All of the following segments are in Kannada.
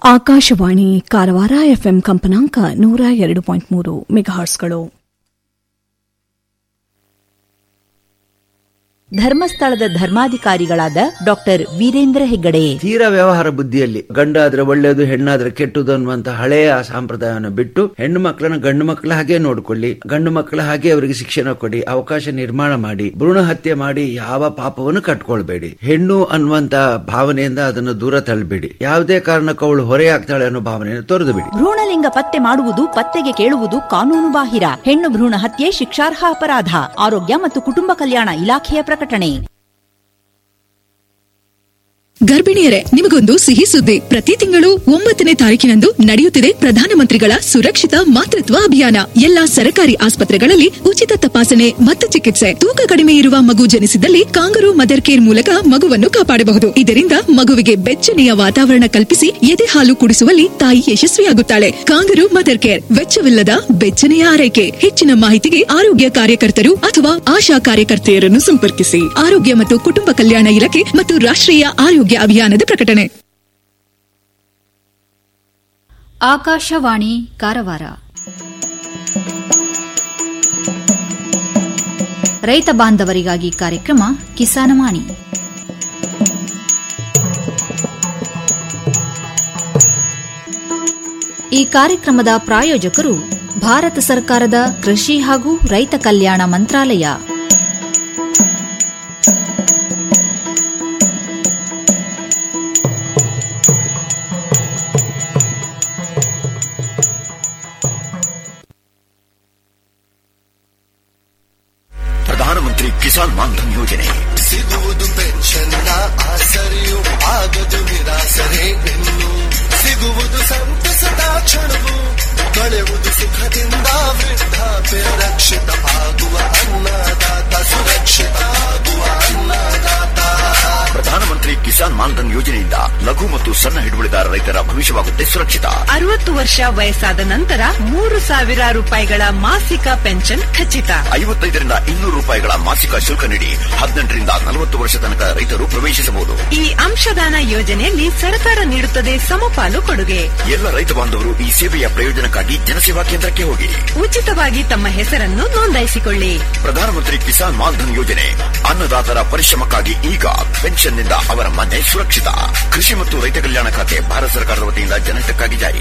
ಆಕಾಶವಾಣಿ ಕಾರವಾರ ಎಫ್ಎಂ ಕಂಪನಾಂಕ ನೂರ ಎರಡು ಪಾಯಿಂಟ್ ಮೂರು ಮೆಗಾಹರ್ಸ್ಗಳು ಧರ್ಮಸ್ಥಳದ ಧರ್ಮಾಧಿಕಾರಿಗಳಾದ ಡಾಕ್ಟರ್ ವೀರೇಂದ್ರ ಹೆಗ್ಗಡೆ ತೀರ ವ್ಯವಹಾರ ಬುದ್ಧಿಯಲ್ಲಿ ಗಂಡಾದ್ರೆ ಒಳ್ಳೆಯದು ಹೆಣ್ಣಾದ್ರೆ ಕೆಟ್ಟದು ಅನ್ನುವಂತ ಹಳೆಯ ಸಂಪ್ರದಾಯವನ್ನು ಬಿಟ್ಟು ಹೆಣ್ಣು ಮಕ್ಕಳನ್ನ ಗಂಡು ಮಕ್ಕಳ ಹಾಗೆ ನೋಡ್ಕೊಳ್ಳಿ ಗಂಡು ಮಕ್ಕಳ ಹಾಗೆ ಅವರಿಗೆ ಶಿಕ್ಷಣ ಕೊಡಿ ಅವಕಾಶ ನಿರ್ಮಾಣ ಮಾಡಿ ಭ್ರೂಣ ಹತ್ಯೆ ಮಾಡಿ ಯಾವ ಪಾಪವನ್ನು ಕಟ್ಕೊಳ್ಬೇಡಿ ಹೆಣ್ಣು ಅನ್ನುವಂತ ಭಾವನೆಯಿಂದ ಅದನ್ನು ದೂರ ತಳ್ಳಬೇಡಿ ಯಾವುದೇ ಕಾರಣಕ್ಕೂ ಅವಳು ಹೊರೆಯಾಗ್ತಾಳೆ ಅನ್ನೋ ಭಾವನೆಯನ್ನು ತೊರೆದು ಬಿಡಿ ಭ್ರೂಣಲಿಂಗ ಪತ್ತೆ ಮಾಡುವುದು ಪತ್ತೆಗೆ ಕೇಳುವುದು ಕಾನೂನು ಬಾಹಿರ ಹೆಣ್ಣು ಭ್ರೂಣ ಹತ್ಯೆ ಶಿಕ್ಷಾರ್ಹ ಅಪರಾಧ ಆರೋಗ್ಯ ಮತ್ತು ಕುಟುಂಬ ಕಲ್ಯಾಣ ಇಲಾಖೆಯ ಪ್ರಕಟಣೆ ಗರ್ಭಿಣಿಯರೇ ನಿಮಗೊಂದು ಸಿಹಿ ಸುದ್ದಿ ಪ್ರತಿ ತಿಂಗಳು ಒಂಬತ್ತನೇ ತಾರೀಕಿನಂದು ನಡೆಯುತ್ತಿದೆ ಪ್ರಧಾನಮಂತ್ರಿಗಳ ಸುರಕ್ಷಿತ ಮಾತೃತ್ವ ಅಭಿಯಾನ ಎಲ್ಲಾ ಸರ್ಕಾರಿ ಆಸ್ಪತ್ರೆಗಳಲ್ಲಿ ಉಚಿತ ತಪಾಸಣೆ ಮತ್ತು ಚಿಕಿತ್ಸೆ ತೂಕ ಕಡಿಮೆ ಇರುವ ಮಗು ಜನಿಸಿದಲ್ಲಿ ಕಾಂಗರು ಮದರ್ ಕೇರ್ ಮೂಲಕ ಮಗುವನ್ನು ಕಾಪಾಡಬಹುದು ಇದರಿಂದ ಮಗುವಿಗೆ ಬೆಚ್ಚನೆಯ ವಾತಾವರಣ ಕಲ್ಪಿಸಿ ಎದೆ ಹಾಲು ಕುಡಿಸುವಲ್ಲಿ ತಾಯಿ ಯಶಸ್ವಿಯಾಗುತ್ತಾಳೆ ಕಾಂಗರು ಮದರ್ ಕೇರ್ ವೆಚ್ಚವಿಲ್ಲದ ಬೆಚ್ಚನೆಯ ಆರೈಕೆ ಹೆಚ್ಚಿನ ಮಾಹಿತಿಗೆ ಆರೋಗ್ಯ ಕಾರ್ಯಕರ್ತರು ಅಥವಾ ಆಶಾ ಕಾರ್ಯಕರ್ತೆಯರನ್ನು ಸಂಪರ್ಕಿಸಿ ಆರೋಗ್ಯ ಮತ್ತು ಕುಟುಂಬ ಕಲ್ಯಾಣ ಇಲಾಖೆ ಮತ್ತು ರಾಷ್ಟ್ರೀಯ ಆರೋಗ್ಯ ಅಭಿಯಾನದ ಪ್ರಕಟಣೆ ಆಕಾಶವಾಣಿ ಕಾರವಾರ ರೈತ ಬಾಂಧವರಿಗಾಗಿ ಕಾರ್ಯಕ್ರಮ ಕಿಸಾನವಾಣಿ ಈ ಕಾರ್ಯಕ್ರಮದ ಪ್ರಾಯೋಜಕರು ಭಾರತ ಸರ್ಕಾರದ ಕೃಷಿ ಹಾಗೂ ರೈತ ಕಲ್ಯಾಣ ಮಂತ್ರಾಲಯ ಪ್ರಧಾನಮಂತ್ರಿ ಕಿಸಾನ್ ಮಾನ್ಧನ್ ಯೋಜನೆ ಸಿಗುವುದು ಪೆನ್ಷನ್ನ ಆಸರೆಯು ಆಗದು ನಿರಾಸರೆ ಇನ್ನು ಸಿಗುವುದು ಸಂತಸದ ಕ್ಷಣವು ಕಳೆಯುವುದು ಸುಖದಿಂದ ವೃದ್ಧಾಪ್ಯ ರಕ್ಷಿತ ಆಗುವ ಅನ್ನದಾತ ಸುರಕ್ಷಿತ ಆಗುವ ಅನ್ನದಾತ ಪ್ರಧಾನಮಂತ್ರಿ ಕಿಸಾನ್ ಮಾನ್ಧನ್ ಯೋಜನೆಯಿಂದ ಲಘು ಮತ್ತು ಸಣ್ಣ ಹಿಡುವಳಿದಾರ ರೈತರ ಭವಿಷ್ಯವಾಗುತ್ತೆ ಸುರಕ್ಷಿತ ಅರವತ್ತು ವರ್ಷ ವಯಸ್ಸಾದ ನಂತರ ಮೂರು ಸಾವಿರ ರೂಪಾಯಿಗಳ ಮಾಸಿಕ ಪೆನ್ಷನ್ ಖಚಿತ ಐವತ್ತೈದರಿಂದ ಇನ್ನೂರು ರೂಪಾಯಿಗಳ ಮಾಸಿಕ ಶುಲ್ಕ ನೀಡಿ ಹದಿನೆಂಟರಿಂದ ನಲವತ್ತು ವರ್ಷ ತನಕ ರೈತರು ಪ್ರವೇಶಿಸಬಹುದು ಈ ಅಂಶದಾನ ಯೋಜನೆಯಲ್ಲಿ ಸರ್ಕಾರ ನೀಡುತ್ತದೆ ಸಮಪಾಲು ಕೊಡುಗೆ ಎಲ್ಲ ರೈತ ಬಾಂಧವರು ಈ ಸೇವೆಯ ಪ್ರಯೋಜನಕ್ಕಾಗಿ ಜನಸೇವಾ ಕೇಂದ್ರಕ್ಕೆ ಹೋಗಿ ಉಚಿತವಾಗಿ ತಮ್ಮ ಹೆಸರನ್ನು ನೋಂದಾಯಿಸಿಕೊಳ್ಳಿ ಪ್ರಧಾನಮಂತ್ರಿ ಕಿಸಾನ್ ಮಾನ್ಧನ್ ಯೋಜನೆ ಅನ್ನದಾತರ ಪರಿಶ್ರಮಕ್ಕಾಗಿ ಈಗ ಪೆನ್ಷನ್ನಿಂದ ಅವರ ಮನೆ ಸುರಕ್ಷಿತ ಕೃಷಿ ಮತ್ತು ರೈತ ಕಲ್ಯಾಣ ಖಾತೆ ಭಾರತ ಸರ್ಕಾರದ ವತಿಯಿಂದ ಜನಹಿತಕ್ಕಾಗಿ ಜಾರಿ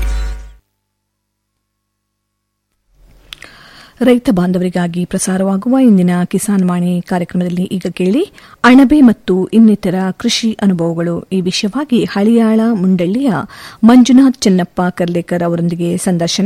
ರೈತ ಬಾಂಧವರಿಗಾಗಿ ಪ್ರಸಾರವಾಗುವ ಇಂದಿನ ಕಿಸಾನ್ ವಾಣಿ ಕಾರ್ಯಕ್ರಮದಲ್ಲಿ ಈಗ ಕೇಳಿ ಅಣಬೆ ಮತ್ತು ಇನ್ನಿತರ ಕೃಷಿ ಅನುಭವಗಳು ಈ ವಿಷಯವಾಗಿ ಹಳಿಯಾಳ ಮುಂಡಳ್ಳಿಯ ಮಂಜುನಾಥ್ ಚೆನ್ನಪ್ಪ ಕರ್ಲೇಕರ್ ಅವರೊಂದಿಗೆ ಸಂದರ್ಶನ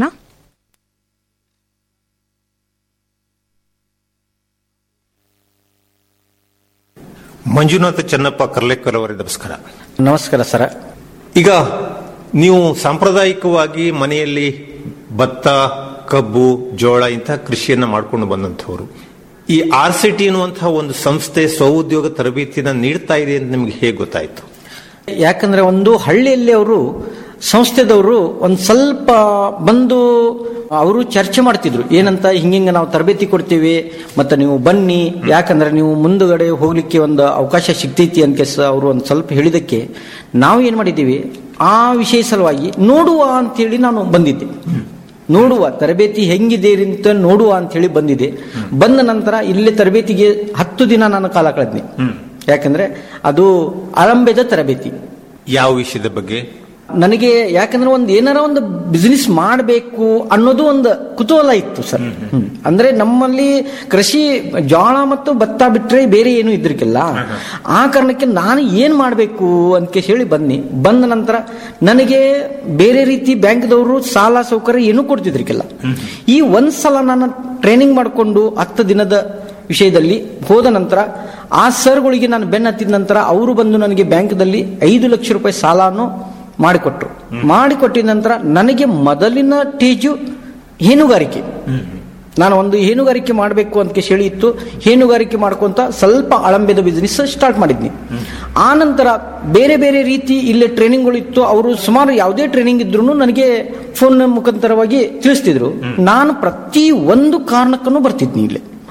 ಮಂಜುನಾಥ ಚೆನ್ನಪ್ಪ ಕರ್ಲೇಕರ್ ಅವರೇ ನಮಸ್ಕಾರ ನಮಸ್ಕಾರ ಸರ ಈಗ ನೀವು ಸಾಂಪ್ರದಾಯಿಕವಾಗಿ ಮನೆಯಲ್ಲಿ ಭತ್ತ ಕಬ್ಬು ಜೋಳ ಇಂತಹ ಕೃಷಿಯನ್ನ ಮಾಡ್ಕೊಂಡು ಬಂದಂಥವ್ರು ಈ ಆರ್ ಸಿ ಟಿ ಅನ್ನುವಂತಹ ಒಂದು ಸಂಸ್ಥೆ ಸ್ವಉದ್ಯೋಗ ತರಬೇತಿಯನ್ನ ನೀಡ್ತಾ ಇದೆ ಅಂತ ನಿಮ್ಗೆ ಹೇಗೆ ಗೊತ್ತಾಯ್ತು ಯಾಕಂದ್ರೆ ಒಂದು ಹಳ್ಳಿಯಲ್ಲಿ ಅವರು ಸಂಸ್ಥೆದವರು ಒಂದು ಸ್ವಲ್ಪ ಬಂದು ಅವರು ಚರ್ಚೆ ಮಾಡ್ತಿದ್ರು ಏನಂತ ಹಿಂಗಿಂಗ ನಾವು ತರಬೇತಿ ಕೊಡ್ತೀವಿ ಮತ್ತೆ ನೀವು ಬನ್ನಿ ಯಾಕಂದ್ರೆ ನೀವು ಮುಂದುಗಡೆ ಹೋಗ್ಲಿಕ್ಕೆ ಒಂದು ಅವಕಾಶ ಸಿಗ್ತೈತಿ ಅಂತ ಅವರು ಒಂದು ಸ್ವಲ್ಪ ಹೇಳಿದಕ್ಕೆ ನಾವು ಏನ್ ಮಾಡಿದ್ದೀವಿ ಆ ವಿಷಯ ಸಲುವಾಗಿ ನೋಡುವ ಅಂತೇಳಿ ನಾನು ಬಂದಿದ್ದೆ ನೋಡುವ ತರಬೇತಿ ಹೆಂಗಿದೆ ಅಂತ ನೋಡುವ ಅಂತ ಹೇಳಿ ಬಂದಿದೆ ಬಂದ ನಂತರ ಇಲ್ಲಿ ತರಬೇತಿಗೆ ಹತ್ತು ದಿನ ನಾನು ಕಾಲ ಕಳೆದ್ನಿ ಯಾಕಂದ್ರೆ ಅದು ಆರಂಭದ ತರಬೇತಿ ಯಾವ ವಿಷಯದ ಬಗ್ಗೆ ನನಗೆ ಯಾಕಂದ್ರೆ ಒಂದು ಏನಾರ ಒಂದು ಬಿಸಿನೆಸ್ ಮಾಡಬೇಕು ಅನ್ನೋದು ಒಂದು ಕುತೂಹಲ ಇತ್ತು ಸರ್ ಹ್ಮ್. ಅಂದ್ರೆ ನಮ್ಮಲ್ಲಿ ಕೃಷಿ ಜೋಳ ಮತ್ತು ಭತ್ತ ಬಿಟ್ರೆ ಬೇರೆ ಏನು ಇದ್ರಿಕಿಲ್ಲ ಆ ಕಾರಣಕ್ಕೆ ನಾನು ಏನ್ ಮಾಡಬೇಕು ಅಂತ ಹೇಳಿ ಬನ್ನಿ ಬಂದ ನಂತರ ನನಗೆ ಬೇರೆ ರೀತಿ ಬ್ಯಾಂಕ್ದವರು ಸಾಲ ಸೌಕರ್ಯ ಏನೂ ಕೊಡ್ತಿದ್ರಿಕಿಲ್ಲ ಈ ಒಂದ್ ಸಲ ನಾನು ಟ್ರೈನಿಂಗ್ ಮಾಡಿಕೊಂಡು ಹತ್ತು ದಿನದ ವಿಷಯದಲ್ಲಿ ಹೋದ ನಂತರ ಆ ಸರ್ಗಳಿಗೆ ನಾನು ಬೆನ್ನ ಹತ್ತಿದ ನಂತರ ಅವರು ಬಂದು ನನಗೆ ಬ್ಯಾಂಕ್ದಲ್ಲಿ ಐದು ಲಕ್ಷ ರೂಪಾಯಿ ಸಾಲನು ಮಾಡಿಕೊಟ್ರು ಮಾಡಿಕೊಟ್ಟಿದ ನಂತರ ನನಗೆ ಮೊದಲಿನ ಟೇಜು ಹೇನುಗಾರಿಕೆ ನಾನು ಒಂದು ಹೇನುಗಾರಿಕೆ ಮಾಡಬೇಕು ಅಂತ ಹೇಳಿ ಇತ್ತು ಹೇನುಗಾರಿಕೆ ಮಾಡ್ಕೊಂತ ಸ್ವಲ್ಪ ಅಳಂಬೆದ ಬಿಸ್ನೆಸ್ ಸ್ಟಾರ್ಟ್ ಮಾಡಿದ್ನಿ ಆ ನಂತರ ಬೇರೆ ಬೇರೆ ರೀತಿ ಇಲ್ಲೇ ಟ್ರೈನಿಂಗ್ಗಳು ಇತ್ತು ಅವರು ಸುಮಾರು ಯಾವುದೇ ಟ್ರೈನಿಂಗ್ ಇದ್ರು ನನಗೆ ಫೋನ್ ಮುಖಾಂತರವಾಗಿ ತಿಳಿಸ್ತಿದ್ರು ನಾನು ಪ್ರತಿ ಒಂದು ಕಾರಣಕ್ಕೂ ಬರ್ತಿದ್ನಿ ಇಲ್ಲಿ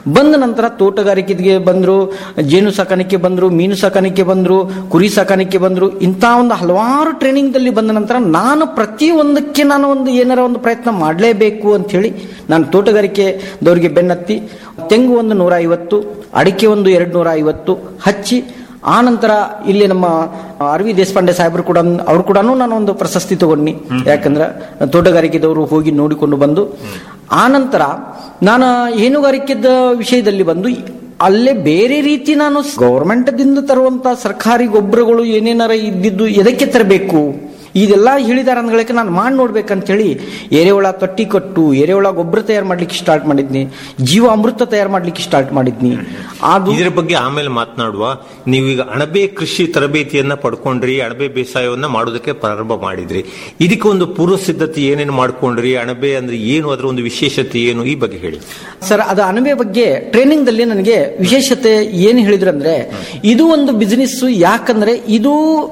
ಬಂದ ನಂತರ ತೋಟಗಾರಿಕೆಗೆ ಬಂದ್ರು ಜೇನು ಸಾಕಾಣಿಕೆ ಬಂದ್ರು ಮೀನು ಸಾಕಾಣಿಕೆ ಬಂದ್ರು ಕುರಿ ಸಾಕಾಣಿಕೆ ಬಂದ್ರು ಇಂಥ ಒಂದು ಹಲವಾರು ಟ್ರೈನಿಂಗ್ ದಲ್ಲಿ ಬಂದ ನಂತರ ನಾನು ಪ್ರತಿ ಒಂದಕ್ಕೆ ನಾನು ಒಂದು ಏನಾರ ಒಂದು ಪ್ರಯತ್ನ ಮಾಡಲೇಬೇಕು ಅಂತ ಹೇಳಿ ನಾನು ತೋಟಗಾರಿಕೆದವರಿಗೆ ಬೆನ್ನತ್ತಿ ತೆಂಗು ಒಂದು ನೂರ ಐವತ್ತು ಅಡಿಕೆ ಒಂದು ಎರಡು ನೂರ ಐವತ್ತು ಹಚ್ಚಿ ಆ ನಂತರ ಇಲ್ಲಿ ನಮ್ಮ ಆರ್ ವಿ ದೇಶಪಾಂಡೆ ಸಾಹೇಬರು ಕೂಡ ಅವ್ರು ಕೂಡ ನಾನು ಒಂದು ಪ್ರಶಸ್ತಿ ತಗೊಂಡ್ನಿ ಯಾಕಂದ್ರೆ ತೋಟಗಾರಿಕೆದವರು ಹೋಗಿ ನೋಡಿಕೊಂಡು ಬಂದು ಆ ನಂತರ ನಾನು ಹೈನುಗಾರಿಕೆದ ವಿಷಯದಲ್ಲಿ ಬಂದು ಅಲ್ಲೇ ಬೇರೆ ರೀತಿ ನಾನು ಗೌರ್ಮೆಂಟ್ ದಿಂದ ತರುವಂತ ಸರ್ಕಾರಿ ಗೊಬ್ಬರಗಳು ಏನೇನಾರ ಇದ್ದಿದ್ದು ಎದಕ್ಕೆ ತರಬೇಕು ಇದೆಲ್ಲ ಹೇಳಿದಾರ ಅಂದ್ಗಳಿಗೆ ನಾನು ಮಾಡಿ ನೋಡ್ಬೇಕಂತ ಹೇಳಿ ಎರೆಹುಳ ತೊಟ್ಟಿ ಕೊಟ್ಟು ಎರೆಹುಳ ಗೊಬ್ಬರ ತಯಾರು ಮಾಡ್ಲಿಕ್ಕೆ ಸ್ಟಾರ್ಟ್ ಮಾಡಿದ್ನಿ ಜೀವ ಅಮೃತ ತಯಾರು ಮಾಡ್ಲಿಕ್ಕೆ ಸ್ಟಾರ್ಟ್ ಮಾಡಿದ್ನಿ ಅದು ಇದರ ಬಗ್ಗೆ ಆಮೇಲೆ ಮಾತನಾಡುವ ನೀವೀಗ ಅಣಬೆ ಕೃಷಿ ತರಬೇತಿಯನ್ನ ಪಡ್ಕೊಂಡ್ರಿ ಅಣಬೆ ಬೇಸಾಯವನ್ನ ಮಾಡೋದಕ್ಕೆ ಪ್ರಾರಂಭ ಮಾಡಿದ್ರಿ ಇದಕ್ಕೆ ಒಂದು ಪೂರ್ವ ಸಿದ್ಧತೆ ಏನೇನು ಮಾಡ್ಕೊಂಡ್ರಿ ಅಣಬೆ ಅಂದ್ರೆ ಏನು ಅದರ ಒಂದು ವಿಶೇಷತೆ ಏನು ಈ ಬಗ್ಗೆ ಹೇಳಿ ಸರ್ ಅದು ಅಣಬೆ ಬಗ್ಗೆ ಟ್ರೈನಿಂಗ್ ದಲ್ಲಿ ನನಗೆ ವಿಶೇಷತೆ ಏನು ಹೇಳಿದ್ರು ಅಂದ್ರೆ ಇದು ಒಂದು ಬಿಸಿನೆಸ್ ಯಾಕಂದ್ರೆ ಇದು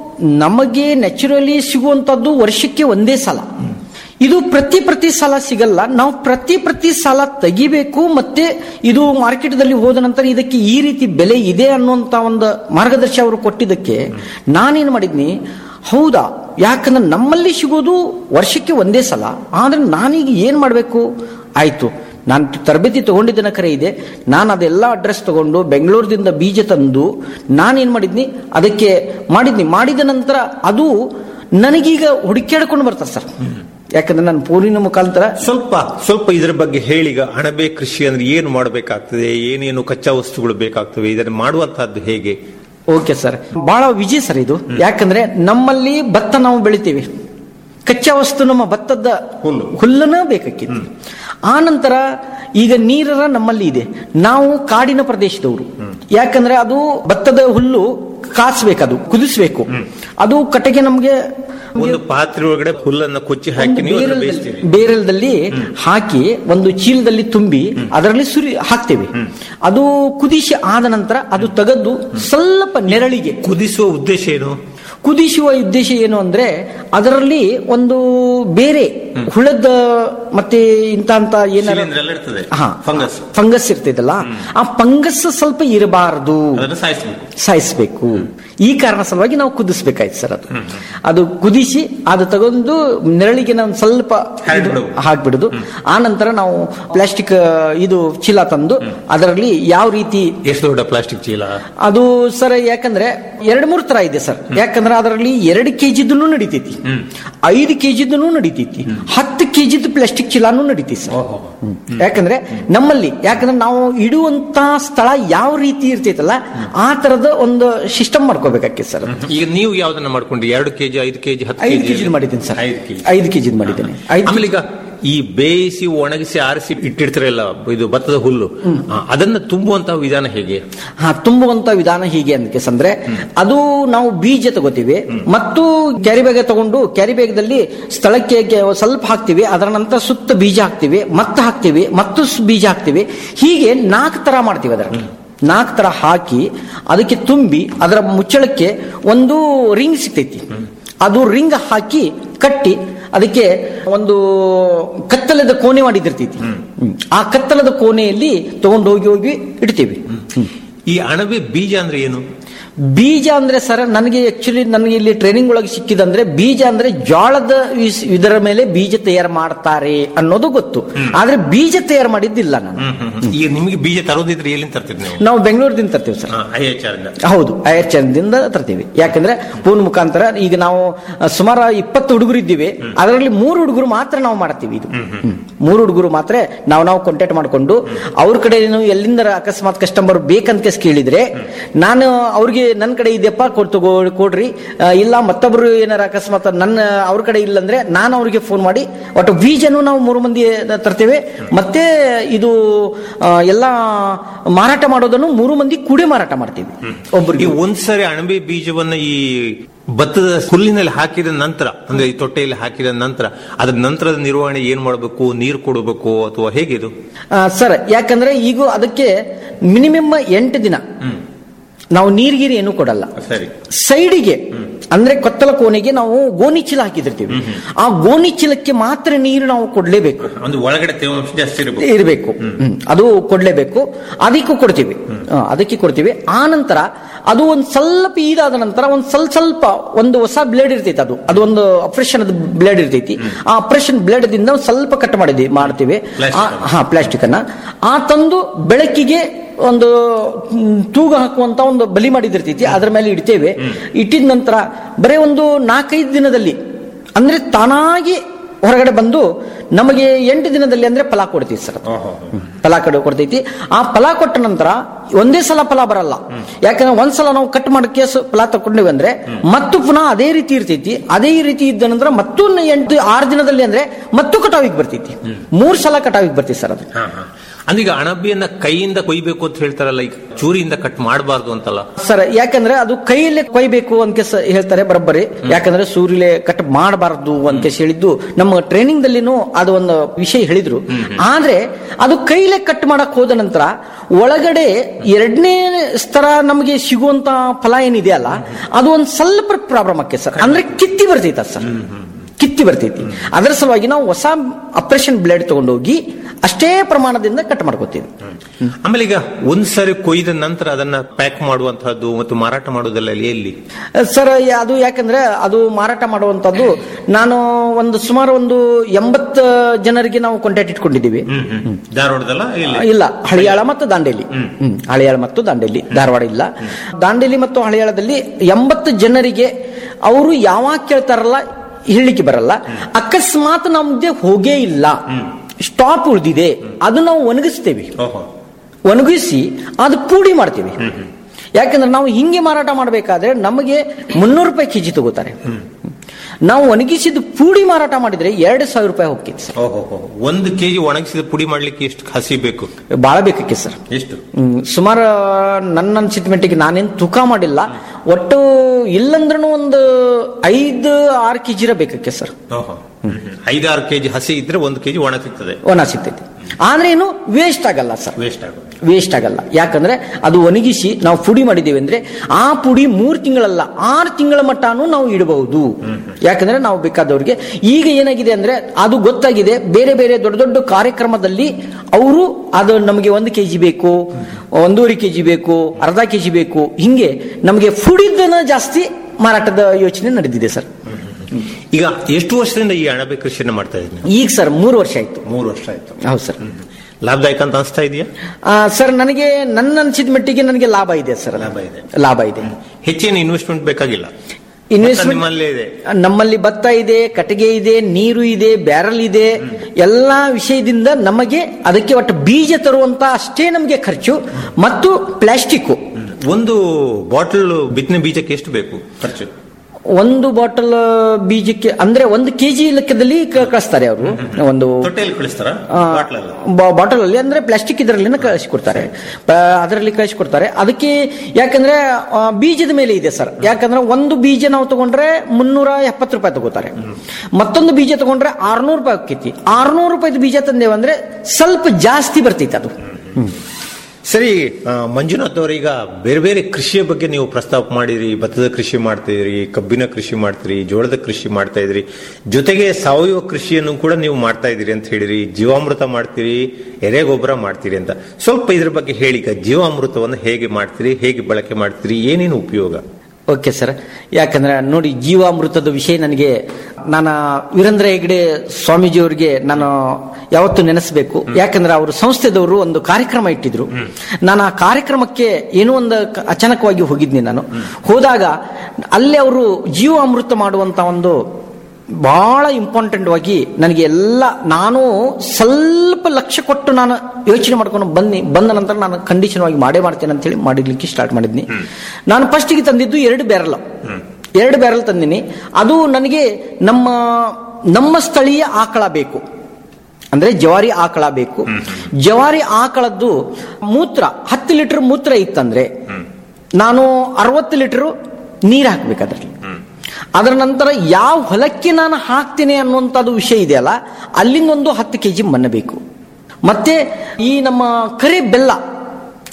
ನಮಗೆ ನ್ಯಾಚುರಲಿ ಸಿಗುವಂತದ್ದು ವರ್ಷಕ್ಕೆ ಒಂದೇ ಸಲ ಇದು ಪ್ರತಿ ಪ್ರತಿ ಸಲ ಸಿಗಲ್ಲ ನಾವು ಪ್ರತಿ ಪ್ರತಿ ಸಲ ತೆಗಿಬೇಕು ಮತ್ತೆ ಇದು ಮಾರ್ಕೆಟ್ದಲ್ಲಿ ಹೋದ ನಂತರ ಇದಕ್ಕೆ ಈ ರೀತಿ ಬೆಲೆ ಇದೆ ಅನ್ನುವಂತ ಒಂದು ಮಾರ್ಗದರ್ಶಿ ಅವರು ಕೊಟ್ಟಿದ್ದಕ್ಕೆ ನಾನೇನು ಮಾಡಿದ್ನಿ ಹೌದಾ ಯಾಕಂದ್ರೆ ನಮ್ಮಲ್ಲಿ ಸಿಗೋದು ವರ್ಷಕ್ಕೆ ಒಂದೇ ಸಲ ಆದ್ರೆ ನಾನೀಗ ಏನ್ ಮಾಡಬೇಕು ಆಯ್ತು ನಾನು ತರಬೇತಿ ತಗೊಂಡಿದ್ದನ ಕರೆ ಇದೆ ನಾನು ಅದೆಲ್ಲ ಅಡ್ರೆಸ್ ತಗೊಂಡು ಬೆಂಗಳೂರದಿಂದ ಬೀಜ ತಂದು ನಾನೇನ್ ಮಾಡಿದ್ನಿ ಅದಕ್ಕೆ ಮಾಡಿದ್ನಿ ಮಾಡಿದ ನಂತರ ಅದು ನನಗೀಗ ಹುಡುಕ್ಯಾಡ್ಕೊಂಡು ಬರ್ತಾರೆ ಸರ್ ಯಾಕಂದ್ರೆ ನಾನು ಫೋನಿನ ಮುಖಾಂತರ ಸ್ವಲ್ಪ ಸ್ವಲ್ಪ ಇದರ ಬಗ್ಗೆ ಹೇಳೀಗ ಅಣಬೆ ಕೃಷಿ ಅಂದ್ರೆ ಏನು ಮಾಡಬೇಕಾಗ್ತದೆ ಏನೇನು ಕಚ್ಚಾ ವಸ್ತುಗಳು ಬೇಕಾಗ್ತವೆ ಇದನ್ನು ಮಾಡುವಂತಹದ್ದು ಹೇಗೆ ಓಕೆ ಸರ್ ಬಹಳ ವಿಜಯ ಸರ್ ಇದು ಯಾಕಂದ್ರೆ ನಮ್ಮಲ್ಲಿ ಭತ್ತ ನಾವು ಬೆಳಿತೀವಿ ಕಚ್ಚಾ ವಸ್ತು ನಮ್ಮ ಭತ್ತದ ಹುಲ್ಲು. ಹುಲ್ಲನ್ನ ಬೇಕಾಗಿತ್ತು ಆ ನಂತರ ಈಗ ನೀರರ ನಮ್ಮಲ್ಲಿ ಇದೆ ನಾವು ಕಾಡಿನ ಪ್ರದೇಶದವರು ಯಾಕಂದ್ರೆ ಅದು ಭತ್ತದ ಹುಲ್ಲು ಕಾಸ್ಬೇಕದು ಕುದಿಸ್ಬೇಕು ಅದು ಕಟ್ಟೆಗೆ ನಮ್ಗೆ ಒಂದು ಪಾತ್ರೆ ಒಳಗಡೆ ಹುಲ್ಲನ್ನ ಕೊಚ್ಚಿ ಹಾಕಿ ನೀವು ಅದನ್ನ ಬೇಯಿಸ್ತೀರಿ ಬೇರೆಲ್ದಲ್ಲಿ ಹಾಕಿ ಒಂದು ಚೀಲದಲ್ಲಿ ತುಂಬಿ ಅದರಲ್ಲಿ ಸುರಿ ಹಾಕ್ತೇವೆ ಅದು ಕುದಿಸಿ ಆದ ನಂತರ ಅದು ತೆಗೆದು ಸ್ವಲ್ಪ ನೆರಳಿಗೆ ಕುದಿಸುವ ಉದ್ದೇಶ ಏನು ಕುದಿಸುವ ಉದ್ದೇಶ ಏನು ಅಂದ್ರೆ ಅದರಲ್ಲಿ ಒಂದು ಬೇರೆ ಹುಳದ ಮತ್ತೆ ಇಂತ ಅಂತ ಏನಾರ ಶಿಲೀಂಧ್ರ ಎಲ್ಲ ಇರ್ತದೆ ಹಾ ಫಂಗಸ್ ಫಂಗಸ್ ಇರ್ತೈತಲ್ಲ ಆ ಫಂಗಸ್ ಸ್ವಲ್ಪ ಇರಬಾರದು ಅದನ್ನು ಸಾಯಿಸಬೇಕು ಸಾಯಿಸ್ಬೇಕು ಈ ಕಾರಣ ಸಲುವಾಗಿ ನಾವು ಕುದಿಸ್ಬೇಕಾಯ್ತು ಸರ್ ಅದು ಅದು ಕುದಿಸಿ ಅದು ತಗೊಂಡು ನೆರಳಿಗೆ ನಾವು ಸ್ವಲ್ಪ ಹಾಕ್ಬಿಡು. ಹಾಕ್ಬಿಡುದು ಆ ನಂತರ ನಾವು ಪ್ಲಾಸ್ಟಿಕ್ ಇದು ಚೀಲ ತಂದು ಅದರಲ್ಲಿ ಯಾವ ರೀತಿ ಎಷ್ಟು ದೊಡ್ಡ ಪ್ಲಾಸ್ಟಿಕ್ ಚೀಲ ಅದು ಸರ್ ಯಾಕಂದ್ರೆ ಎರಡ್ ಮೂರ್ ತರ ಇದೆ ಸರ್ ಯಾಕಂದ್ರೆ ಅದರಲ್ಲಿ ಎರಡು ಕೆಜಿದ್ದು ನಡಿತೈತಿ ಐದು ಕೆಜಿದ್ದು ನಡಿತೈತಿ ಹತ್ತು ಕೆಜಿದ್ದು ಪ್ಲಾಸ್ಟಿಕ್ ಚೀಲಾನು ನಡಿತೈತಿ ಸರ್ ಹ್ಮ್. ಯಾಕಂದ್ರೆ ನಮ್ಮಲ್ಲಿ ಯಾಕಂದ್ರೆ ನಾವು ಇಡುವಂತ ಸ್ಥಳ ಯಾವ ರೀತಿ ಇರ್ತೈತಲ್ಲ ಆ ತರದ ಒಂದು ಸಿಸ್ಟಮ್ ಮಾಡ್ಕೋಬೇಕಾಕಿ ಸರ್ ಅದು. ಈಗ ನೀವು ಯಾವ್ದನ್ನ ಮಾಡ್ಕೊಂಡ್ರಿ ಎರಡು ಕೆಜಿ ಐದು ಕೆಜಿ ಹತ್ತು ಐದು ಕೆಜಿ ಕೆಜಿ ಮಾಡಿದ್ದೀನಿ ಸರ್ ಐದು ಕೆಜಿ ಐದು ಕೆಜಿ ಮಾಡಿದ್ದೇನೆ ಐದು ಆಮೇಲೆ ಈಗ ಈ ಬೇಯಿಸಿ ಒಣಗಿಸಿ ಆರಿಸಿ ಇಟ್ಟಿರ್ತಾರಲ್ಲ ಇದು ಭತ್ತದ ಹುಲ್ಲು ಆ, ಅದನ್ನ ತುಂಬುವಂತಹ ವಿಧಾನ ಹೇಗೆ ಹಾ ತುಂಬುವಂತ ವಿಧಾನ ಹೀಗೆ ಅಂತ ಅಂದ್ರೆ ಅದು ನಾವು ಬೀಜ ತಗೋತೀವಿ ಮತ್ತು ಕ್ಯಾರಿ ಬ್ಯಾಗ್ ತಗೊಂಡು ಕ್ಯಾರಿ ಬ್ಯಾಗ್ದಲ್ಲಿ ಸ್ಥಳಕ್ಕೆ ಕೆ- ಸ್ವಲ್ಪ ಹಾಕ್ತಿವಿ ಅದರ ನಂತರ ಸುತ್ತ ಬೀಜ ಹಾಕ್ತಿವಿ ಮತ್ತೆ ಹಾಕ್ತಿವಿ ಮತ್ತು ಸ್- ಬೀಜ ಹಾಕ್ತಿವಿ ಹೀಗೆ ನಾಲ್ಕು ತರ ಮಾಡ್ತೀವಿ ಅದರ ನಾಲ್ಕು ತರ ಹಾಕಿ ಅದಕ್ಕೆ ತುಂಬಿ ಅದರ ಮುಚ್ಚಳಕ್ಕೆ ಒಂದು ರಿಂಗ್ ಸಿಗ್ತೈತಿ ಅದು ರಿಂಗ್ ಹಾಕಿ ಕಟ್ಟಿ ಅದಕ್ಕೆ ಒಂದು ಕತ್ತಲದ ಕೋಣೆ ಮಾಡಿದಿರ್ತೈತಿ ಹ್ಮ್. ಆ ಕತ್ತಲದ ಕೋಣೆಯಲ್ಲಿ ತಗೊಂಡು ಹೋಗಿ ಹೋಗಿ ಇಡ್ತೀವಿ ಈ ಅಣಬೆ ಬೀಜ ಅಂದ್ರೆ ಏನು ಬೀಜ ಅಂದ್ರೆ ಸರ್ ನನಗೆ ಆಕ್ಚುಲಿ ನನಗೆ ಇಲ್ಲಿ ಟ್ರೈನಿಂಗ್ ಒಳಗೆ ಸಿಕ್ಕಿದಂದ್ರೆ ಬೀಜ ಅಂದ್ರೆ ಜೋಳದ ವಿಸ್- ಇದರ ಮೇಲೆ ಬೀಜ ತಯಾರು ಮಾಡ್ತಾರೆ ಅನ್ನೋದು ಗೊತ್ತು ಆದ್ರೆ ಬೀಜ ತಯಾರು ಮಾಡಿದ್ದಿಲ್ಲ ನಾನು ಈಗ ನಿಮಗೆ ಬೀಜ ತರೋದಿದ್ರೆ ಎಲ್ಲಿಂದ ತರ್ತೀರಿ ನೀವು ನಾವು ಬೆಂಗಳೂರದಿಂದ ತರ್ತೀವಿ ಸರ್ ಐಎಚ್ಆರ್ ಹೌದು ಐಆರ್ ಚಂದಿಂದ ತರ್ತೀವಿ ಯಾಕಂದ್ರೆ ಫೋನ್ ಮುಖಾಂತರ ಈಗ ನಾವು ಅಹ್, ಸುಮಾರು ಇಪ್ಪತ್ತು ಹುಡುಗರು ಇದ್ದೀವಿ ಅದರಲ್ಲಿ ಮೂರು ಹುಡುಗರು ಮಾತ್ರ ನಾವು ಮಾಡ್ತೀವಿ ಇದು ಹ್ಮ್. ಮೂರು ಹುಡುಗರು ಮಾತ್ರ ನಾವು ನಾವು ಕಾಂಟ್ಯಾಕ್ಟ್ ಮಾಡಿಕೊಂಡು ಅವ್ರ ಕಡೆ ಎಲ್ಲಿಂದ ಅಕಸ್ಮಾತ್ ಕಸ್ಟಮರ್ ಬೇಕಂತ ಕೇಸ್ ಕೇಳಿದ್ರೆ ನಾನು ಅವ್ರಿಗೆ ನನ್ನ ಕಡೆ ಇದೆಯಪ್ಪ ಕೊಡ್ ತಗೋ ಕೊಡ್ರಿ ಆ, ಇಲ್ಲ ಮತ್ತೊಬ್ರು ಏನಾರ ಅಕಸ್ಮಾತ್ ನನ್ನ ಅವ್ರ ಕಡೆ ಇಲ್ಲಂದ್ರೆ ನಾನು ಅವ್ರಿಗೆ ಫೋನ್ ಮಾಡಿ ಒಟ್ಟು ಬೀಜನು ನಾವು ಮೂರು ಮಂದಿ ತರ್ತೇವೆ ಮತ್ತೆ ಇದು ಆ, ಎಲ್ಲ ಮಾರಾಟ ಮಾಡೋದನ್ನು ಮೂರು ಮಂದಿ ಕೂಡಿ ಮಾರಾಟ ಮಾಡ್ತೀವಿ ಒಬ್ಬರಿಗೆ ಈ ಒಂದ್ಸರಿ ಅಣಬೆ ಬೀಜವನ್ನ ಈ ಭತ್ತದ ಹುಲ್ಲಿನಲ್ಲಿ ಹಾಕಿದ ನಂತರ ಅಂದ್ರೆ ಈ ತೊಟ್ಟೆಯಲ್ಲಿ ಹಾಕಿದ ನಂತರ ಅದ್ರ ನಂತರದ ನಿರ್ವಹಣೆ ಏನ್ ಮಾಡಬೇಕು ನೀರು ಕೊಡಬೇಕು ಅಥವಾ ಹೇಗಿದು ಆ, ಸರ್ ಯಾಕಂದ್ರೆ ಈಗ ಅದಕ್ಕೆ ಮಿನಿಮಮ್ ಎಂಟು ದಿನ ನಾವು ನೀರ್ಗೀರಿ ಏನು ಕೊಡಲ್ಲ ಸರಿ ಸೈಡಿಗೆ ಅಂದ್ರೆ ಕೊತ್ತಲ ಕೋಣೆಗೆ ನಾವು ಗೋಣಿ ಚೀಲ ಹಾಕಿದಿರ್ತೀವಿ ಆ ಗೋಣಿ ಚೀಲಕ್ಕೆ ಮಾತ್ರ ನೀರು ನಾವು ಕೊಡ್ಲೇಬೇಕು ಒಂದು ಒಳಗಡೆ ತೇವಾಂಶ ಜಾಸ್ತಿ ಇರಬೇಕು ಇರಬೇಕು ಅದು ಕೊಡ್ಲೇಬೇಕು ಅದಕ್ಕೂ ಕೊಡ್ತೀವಿ ಆ, ಅದಕ್ಕೆ ಕೊಡ್ತೀವಿ ಆ ನಂತರ ಅದು ಒಂದ್ ಸ್ವಲ್ಪ ಇದಾದ ನಂತರ ಒಂದ್ ಸ್ವಲ್ಪ ಸ್ವಲ್ಪ ಒಂದು ಹೊಸ ಬ್ಲೇಡ್ ಇರ್ತೈತಿ ಅದು ಅದು ಒಂದು ಆಪರೇಷನ್ ಬ್ಲೇಡ್ ಇರ್ತೈತಿ ಆ ಆಪರೇಷನ್ ಬ್ಲೇಡ್ ದಿಂದ ಒಂದ್ ಸ್ವಲ್ಪ ಕಟ್ ಮಾಡಿದ್ವಿ ಮಾಡ್ತೀವಿ ಆ- ಹಾ ಪ್ಲಾಸ್ಟಿಕ್ ಅನ್ನ ಆ ತಂದು ಬೆಳಕಿಗೆ ಒಂದು ಮ್, ತೂಗ ಹಾಕುವಂತ ಒಂದು ಬಲಿ ಮಾಡಿದಿರ್ತೈತಿ ಅದ್ರ ಮೇಲೆ ಇಡ್ತೇವೆ ಇಟ್ಟಿದ ನಂತರ ಬರೀ ಒಂದು ನಾಲ್ಕೈದು ದಿನದಲ್ಲಿ ಅಂದ್ರೆ ತಾನಾಗಿ ಹೊರಗಡೆ ಬಂದು ನಮಗೆ ಎಂಟು ದಿನದಲ್ಲಿ ಅಂದ್ರೆ ಫಲ ಕೊಡ್ತೀವಿ ಸರ್ ಅದು. ಫಲ ಕಡೆ ಕೊಡ್ತೈತಿ ಆ ಫಲ ಕೊಟ್ಟ ನಂತರ ಒಂದೇ ಸಲ ಫಲ ಬರಲ್ಲ ಯಾಕಂದ್ರೆ ಒಂದ್ಸಲ ನಾವು ಕಟ್ ಮಾಡೋ ಕೇಸ್ ಫಲ ತಗೊಂಡಿವಿ ಅಂದ್ರೆ ಮತ್ತು ಪುನಃ ಅದೇ ರೀತಿ ಇರ್ತೈತಿ ಅದೇ ರೀತಿ ಇದ್ದ ನಂತರ ಮತ್ತೊಂದು ಎಂಟು ಆರು ದಿನದಲ್ಲಿ ಅಂದ್ರೆ ಮತ್ತು ಕಟಾವಿಗೆ ಬರ್ತೈತಿ ಮೂರ್ ಸಲ ಕಟಾವಿಗೆ ಬರ್ತೈತಿ ಸರ್ ಅದು ಅಂದೀಗ ಅಣಬಿಯನ್ನ ಕೈಯಿಂದ ಕೊಯ್ಬೇಕು ಅಂತ ಹೇಳ್ತಾರಲ್ಲ ಈಗ ಚೂರಿಯಿಂದ ಕಟ್ ಮಾಡಬಾರ್ದು ಅಂತಲ್ಲ ಸರ್ ಯಾಕಂದ್ರೆ ಅದು ಕೈಯಲ್ಲೇ ಕೊಯ್ಬೇಕು ಅಂತ ಸ- ಹೇಳ್ತಾರೆ ಬರೋಬ್ಬರಿ ಯಾಕಂದ್ರೆ ಸೂರ್ಯಲೆ ಕಟ್ ಮಾಡಬಾರದು ಅಂತ ಹೇಳಿದ್ದು ನಮ್ಮ ಟ್ರೈನಿಂಗ್ ದಲ್ಲಿನೂ ಅದು ಒಂದು ವಿಷಯ ಹೇಳಿದ್ರು ಆದ್ರೆ ಅದು ಕೈಲೇ ಕಟ್ ಮಾಡಕ್ ಹೋದ ನಂತರ ಒಳಗಡೆ ಎರಡನೇ ಸ್ತರ ನಮಗೆ ಸಿಗುವಂತ ಫಲ ಏನಿದೆಯಲ್ಲ ಅದು ಒಂದ್ ಸ್ವಲ್ಪ ಪ್ರಾಬ್ಲಮ್ ಆಕೆ ಸರ್ ಅಂದ್ರೆ ಕಿತ್ತಿ ಬರ್ತೈತ ಸರ್ ಕಿತ್ತಿ ಬರ್ತೈತಿ ಅದರ ಸಲುವಾಗಿ ನಾವು ಹೊಸ ಆಪರೇಷನ್ ಬ್ಲೇಡ್ ತಗೊಂಡೋಗಿ ಅಷ್ಟೇ ಪ್ರಮಾಣದಿಂದ ಕಟ್ ಮಾಡ್ಕೋತೀವಿ ಆಮೇಲೆ ಈಗ ಒಂದ್ಸರಿ ಕೊಯ್ದ ನಂತರ ಅದನ್ನ ಪ್ಯಾಕ್ ಮಾಡುವಂತಹದ್ದು ಮತ್ತು ಮಾರಾಟ ಮಾಡೋದೆಲ್ಲ ಎಲ್ಲಿ ಸರ್ ಅದು ಯಾಕಂದ್ರೆ ಅದು ಮಾರಾಟ ಮಾಡುವಂತದ್ದು ನಾನು ಒಂದು ಸುಮಾರು ಒಂದು ಎಂಬತ್ತು ಜನರಿಗೆ ನಾವು ಕಾಂಟ್ಯಾಕ್ಟ್ ಇಟ್ಕೊಂಡಿದ್ದೀವಿ ಧಾರವಾಡದಲ್ಲ ಇಲ್ಲಿ ಇಲ್ಲ ಹಳಿಯಾಳ ಮತ್ತು ದಾಂಡೇಲಿ ಹ್ಮ್, ಹಳಿಯಾಳ ಮತ್ತು ದಾಂಡೇಲಿ ಧಾರವಾಡ ಇಲ್ಲ ದಾಂಡೇಲಿ ಮತ್ತು ಹಳಿಯಾಳದಲ್ಲಿ ಎಂಬತ್ತು ಜನರಿಗೆ ಅವರು ಯಾವಾಗ ಕೇಳ್ತಾರಲ್ಲ ಹೇಳಲಿಕ್ಕೆ ಬರಲ್ಲ ಅಕಸ್ಮಾತ್ ನಮ್ದೆ ಹೋಗೇ ಇಲ್ಲ ಸ್ಟಾಪ್ ಉಳಿದಿದೆ ಅದು ನಾವು ಒಣಗಿಸ್ತೇವೆ ಒಣಗಿಸಿ ಅದು ಪುಡಿ ಮಾಡ್ತೀವಿ ಯಾಕಂದ್ರೆ ನಾವು ಹಿಂಗೆ ಮಾರಾಟ ಮಾಡಬೇಕಾದ್ರೆ ನಮಗೆ ಮುನ್ನೂರು ರೂಪಾಯಿ ಕೆಜಿ ತಗೋತಾರೆ ನಾವು ಒಣಗಿಸಿದ ಪುಡಿ ಮಾರಾಟ ಮಾಡಿದ್ರೆ ಎರಡು ಸಾವಿರ ರೂಪಾಯಿ ಹೋಗ್ತೈತಿ ಸರ್ ಓಹೋ ಒಂದು ಕೆಜಿ ಒಣಗಿಸಿದ ಪುಡಿ ಮಾಡ್ಲಿಕ್ಕೆ ಎಷ್ಟು ಹಸಿ ಬೇಕು ಬಹಳ ಬೇಕಕ್ಕೆ ಸರ್ ಎಷ್ಟು ಹ್ಮ್, ಸುಮಾರು ನನ್ನ ಅನ್ಸಿದ ಮಟ್ಟಿಗೆ ನಾನೇನು ತೂಕ ಮಾಡಿಲ್ಲ ಒಟ್ಟು ಇಲ್ಲಂದ್ರೂ ಒಂದು ಐದು ಆರು ಕೆಜಿ ಬೇಕಕ್ಕೆ ಸರ್ ಓಹೋ ಐದಾರು ಕೆಜಿ ಹಸಿ ಇದ್ರೆ ಒಂದು ಕೆಜಿ ಒಣ ಸಿಗ್ತದೆ ಒಣ ಸಿಗ್ತೈತಿ ಆದ್ರೆ ಏನು ವೇಸ್ಟ್ ಆಗಲ್ಲ ಸರ್ ವೇಸ್ಟ್ ಆಗುತ್ತೆ ವೇಸ್ಟ್ ಆಗಲ್ಲ ಯಾಕಂದ್ರೆ ಅದು ಒಣಗಿಸಿ ನಾವು ಪುಡಿ ಮಾಡಿದ್ದೇವೆ ಅಂದ್ರೆ ಆ ಪುಡಿ ಮೂರು ತಿಂಗಳಲ್ಲ ಆರು ತಿಂಗಳ ಮಟ್ಟನೂ ನಾವು ಇಡಬಹುದು ಯಾಕಂದ್ರೆ ನಾವು ಬೇಕಾದವ್ರಿಗೆ ಈಗ ಏನಾಗಿದೆ ಅಂದ್ರೆ ಅದು ಗೊತ್ತಾಗಿದೆ ಬೇರೆ ಬೇರೆ ದೊಡ್ಡ ದೊಡ್ಡ ಕಾರ್ಯಕ್ರಮದಲ್ಲಿ ಅವರು ಅದು ನಮಗೆ ಒಂದು ಕೆಜಿ ಬೇಕು ಒಂದೂವರೆ ಕೆಜಿ ಬೇಕು ಅರ್ಧ ಕೆಜಿ ಬೇಕು ಹಿಂಗೆ ನಮಗೆ ಫುಡಿದ್ದನ ಜಾಸ್ತಿ ಮಾರಾಟದ ಯೋಚನೆ ನಡೆದಿದೆ ಸರ್ ಈಗ ಎಷ್ಟು ವರ್ಷದಿಂದ ಈ ಅಣಬೆ ಕೃಷಿಯನ್ನ ಮಾಡ್ತಾ ಇದ್ದೀನಿ ಈಗ ಸರ್ ಮೂರು ವರ್ಷ ಆಯ್ತು ಮೂರು ವರ್ಷ ಆಯ್ತು ಹೌದು ಸರ್ ಲಾಭದಾಯಕ ಅಂತ ಅನಿಸ್ತಾ ಇದೆಯಾ ಆ, ಸರ್ ನನಗೆ ನನ್ನ ಅನಿಸಿದ ಮಟ್ಟಿಗೆ ನನಗೆ ಲಾಭ ಇದೆ ಸರ್ ಲಾಭ ಇದೆ ಲಾಭ ಇದೆ ಹೆಚ್ಚಿನ ಇನ್ವೆಸ್ಟ್ಮೆಂಟ್ ಬೇಕಾಗಿಲ್ಲ Investment- ಭತ್ತ ನಿಮ್ಮಲ್ಲೇ ಇದೆ ನಮ್ಮಲ್ಲಿ ಭತ್ತ ಇದೆ ಕಟ್ಟಿಗೆ ಇದೆ ನೀರು ಇದೆ ಬ್ಯಾರಲ್ ಇದೆ ಎಲ್ಲಾ ವಿಷಯದಿಂದ ನಮಗೆ ಅದಕ್ಕೆ ಒಟ್ಟು ಬೀಜ ತರುವಂತ ಅಷ್ಟೇ ನಮಗೆ ಖರ್ಚು ಮತ್ತು ಪ್ಲಾಸ್ಟಿಕ್ ಒಂದು ಬಾಟಲ್ ಬಿತ್ತನೆ ಬೀಜಕ್ಕೆ ಎಷ್ಟು ಬೇಕು ಖರ್ಚು ಒಂದು ಬಾಟಲ್ ಬೀಜಕ್ಕೆ ಅಂದ್ರೆ ಒಂದು ಕೆಜಿ ಲೆಕ್ಕದಲ್ಲಿ ಕ- ಕಳಿಸ್ತಾರೆ ಅವರು ಒಂದು ತೊಟ್ಟೆಯಲ್ಲಿ ಕಳಿಸ್ತಾರ ಆ, ಬಾಟ್ಲ್ ಅಲ್ಲ ಬಾ- ಬಾಟಲ್ ಅಲ್ಲಿ ಅಂದ್ರೆ ಪ್ಲಾಸ್ಟಿಕ್ ಇದರಲ್ಲಿ ಕಳಿಸಿಕೊಡ್ತಾರೆ ಅದರಲ್ಲಿ ಕಳಿಸಿಕೊಡ್ತಾರೆ ಅದಕ್ಕೆ ಯಾಕಂದ್ರೆ ಆ, ಬೀಜದ ಮೇಲೆ ಇದೆ ಸರ್ ಯಾಕಂದ್ರೆ ಒಂದು ಬೀಜ ನಾವು ತಗೊಂಡ್ರೆ ಮುನ್ನೂರ ಎಪ್ಪತ್ತು ರೂಪಾಯಿ ತಗೋತಾರೆ ಮತ್ತೊಂದು ಬೀಜ ತಗೊಂಡ್ರೆ ಆರ್ನೂರು ರೂಪಾಯಿ ಹೋಗ್ತೈತಿ ಆರ್ನೂರು ರೂಪಾಯಿದ ಬೀಜ ತಂದೇವಂದ್ರೆ ಸ್ವಲ್ಪ ಜಾಸ್ತಿ ಬರ್ತೈತಿ ಅದು ಸರಿ ಆ, ಮಂಜುನಾಥ್ ಅವರೀಗ ಬೇರೆ ಬೇರೆ ಕೃಷಿಯ ಬಗ್ಗೆ ನೀವು ಪ್ರಸ್ತಾಪ ಮಾಡಿರಿ ಭತ್ತದ ಕೃಷಿ ಮಾಡ್ತಿದ್ರಿ ಕಬ್ಬಿನ ಕೃಷಿ ಮಾಡ್ತೀರಿ ಜೋಳದ ಕೃಷಿ ಮಾಡ್ತಾ ಇದ್ರಿ ಜೊತೆಗೆ ಸಾವಯವ ಕೃಷಿಯನ್ನು ಕೂಡ ನೀವು ಮಾಡ್ತಾ ಇದ್ದೀರಿ ಅಂತ ಹೇಳಿರಿ ಜೀವಾಮೃತ ಮಾಡ್ತೀರಿ ಎರೆಗೊಬ್ಬರ ಮಾಡ್ತೀರಿ ಅಂತ ಸ್ವಲ್ಪ ಇದ್ರ ಬಗ್ಗೆ ಹೇಳಿ ಈಗ ಜೀವಾಮೃತವನ್ನು ಹೇಗೆ ಮಾಡ್ತೀರಿ ಹೇಗೆ ಬಳಕೆ ಮಾಡ್ತೀರಿ ಏನೇನು ಉಪಯೋಗ ಓಕೆ ಸರ್ ಯಾಕಂದ್ರೆ ನೋಡಿ ಜೀವಾಮೃತದ ವಿಷಯ ನನಗೆ ನಾನು ವೀರೇಂದ್ರ ಹೆಗ್ಡೆ ಸ್ವಾಮೀಜಿ ಅವರಿಗೆ ನಾನು ಯಾವತ್ತು ನೆನೆಸಬೇಕು ಯಾಕಂದ್ರೆ ಅವರು ಸಂಸ್ಥೆದವರು ಒಂದು ಕಾರ್ಯಕ್ರಮ ಇಟ್ಟಿದ್ರು ನಾನು ಆ ಕಾರ್ಯಕ್ರಮಕ್ಕೆ ಏನೋ ಒಂದು ಕ- ಅಚಾನಕವಾಗಿ ಹೋಗಿದ್ನಿ ನಾನು ಹೋದಾಗ ಅಲ್ಲಿ ಅವರು ಜೀವಾಮೃತ ಮಾಡುವಂತ ಒಂದು ಬಹಳ ಇಂಪಾರ್ಟೆಂಟ್ ವಾಗಿ ನನಗೆ ಎಲ್ಲ ನಾನು ಸ್ವಲ್ಪ ಲಕ್ಷ್ಯ ಕೊಟ್ಟು ನಾನು ಯೋಚನೆ ಮಾಡ್ಕೊಂಡು ಬನ್ನಿ ಬಂದ ನಂತರ ನಾನು ಕಂಡೀಷನ್ ಆಗಿ ಮಾಡೇ ಮಾಡ್ತೇನೆ ಅಂತ ಹೇಳಿ ಮಾಡಿರ್ಲಿಕ್ಕೆ ಸ್ಟಾರ್ಟ್ ಮಾಡಿದ್ನಿ ನಾನು ಫಸ್ಟಿಗೆ ತಂದಿದ್ದು ಎರಡು ಬ್ಯಾರಲ್ ಎರಡು ಬ್ಯಾರಲ್ ತಂದಿನಿ ಅದು ನನಗೆ ನಮ್ಮ ನಮ್ಮ ಸ್ಥಳೀಯ ಆಕಳ ಬೇಕು ಅಂದ್ರೆ ಜವಾರಿ ಆಕಳ ಬೇಕು ಜವಾರಿ ಆಕಳದ್ದು ಮೂತ್ರ ಹತ್ತು ಲೀಟರ್ ಮೂತ್ರ ಇತ್ತಂದ್ರೆ ನಾನು ಅರವತ್ತು ಲೀಟರ್ ನೀರು ಹಾಕ್ಬೇಕು ಅದರಲ್ಲಿ ಅದರ ನಂತರ ಯಾವ ಹೊಲಕ್ಕೆ ನಾನು ಹಾಕ್ತೇನೆ ಅನ್ನುವಂಥದ್ದು ವಿಷಯ ಇದೆಯಲ್ಲ ಅಲ್ಲಿಂದ ಒಂದು ಹತ್ತು ಕೆಜಿ ಮಣ್ಣು ಬೇಕು ಮತ್ತೆ ಈ ನಮ್ಮ ಕರಿ ಬೆಲ್ಲ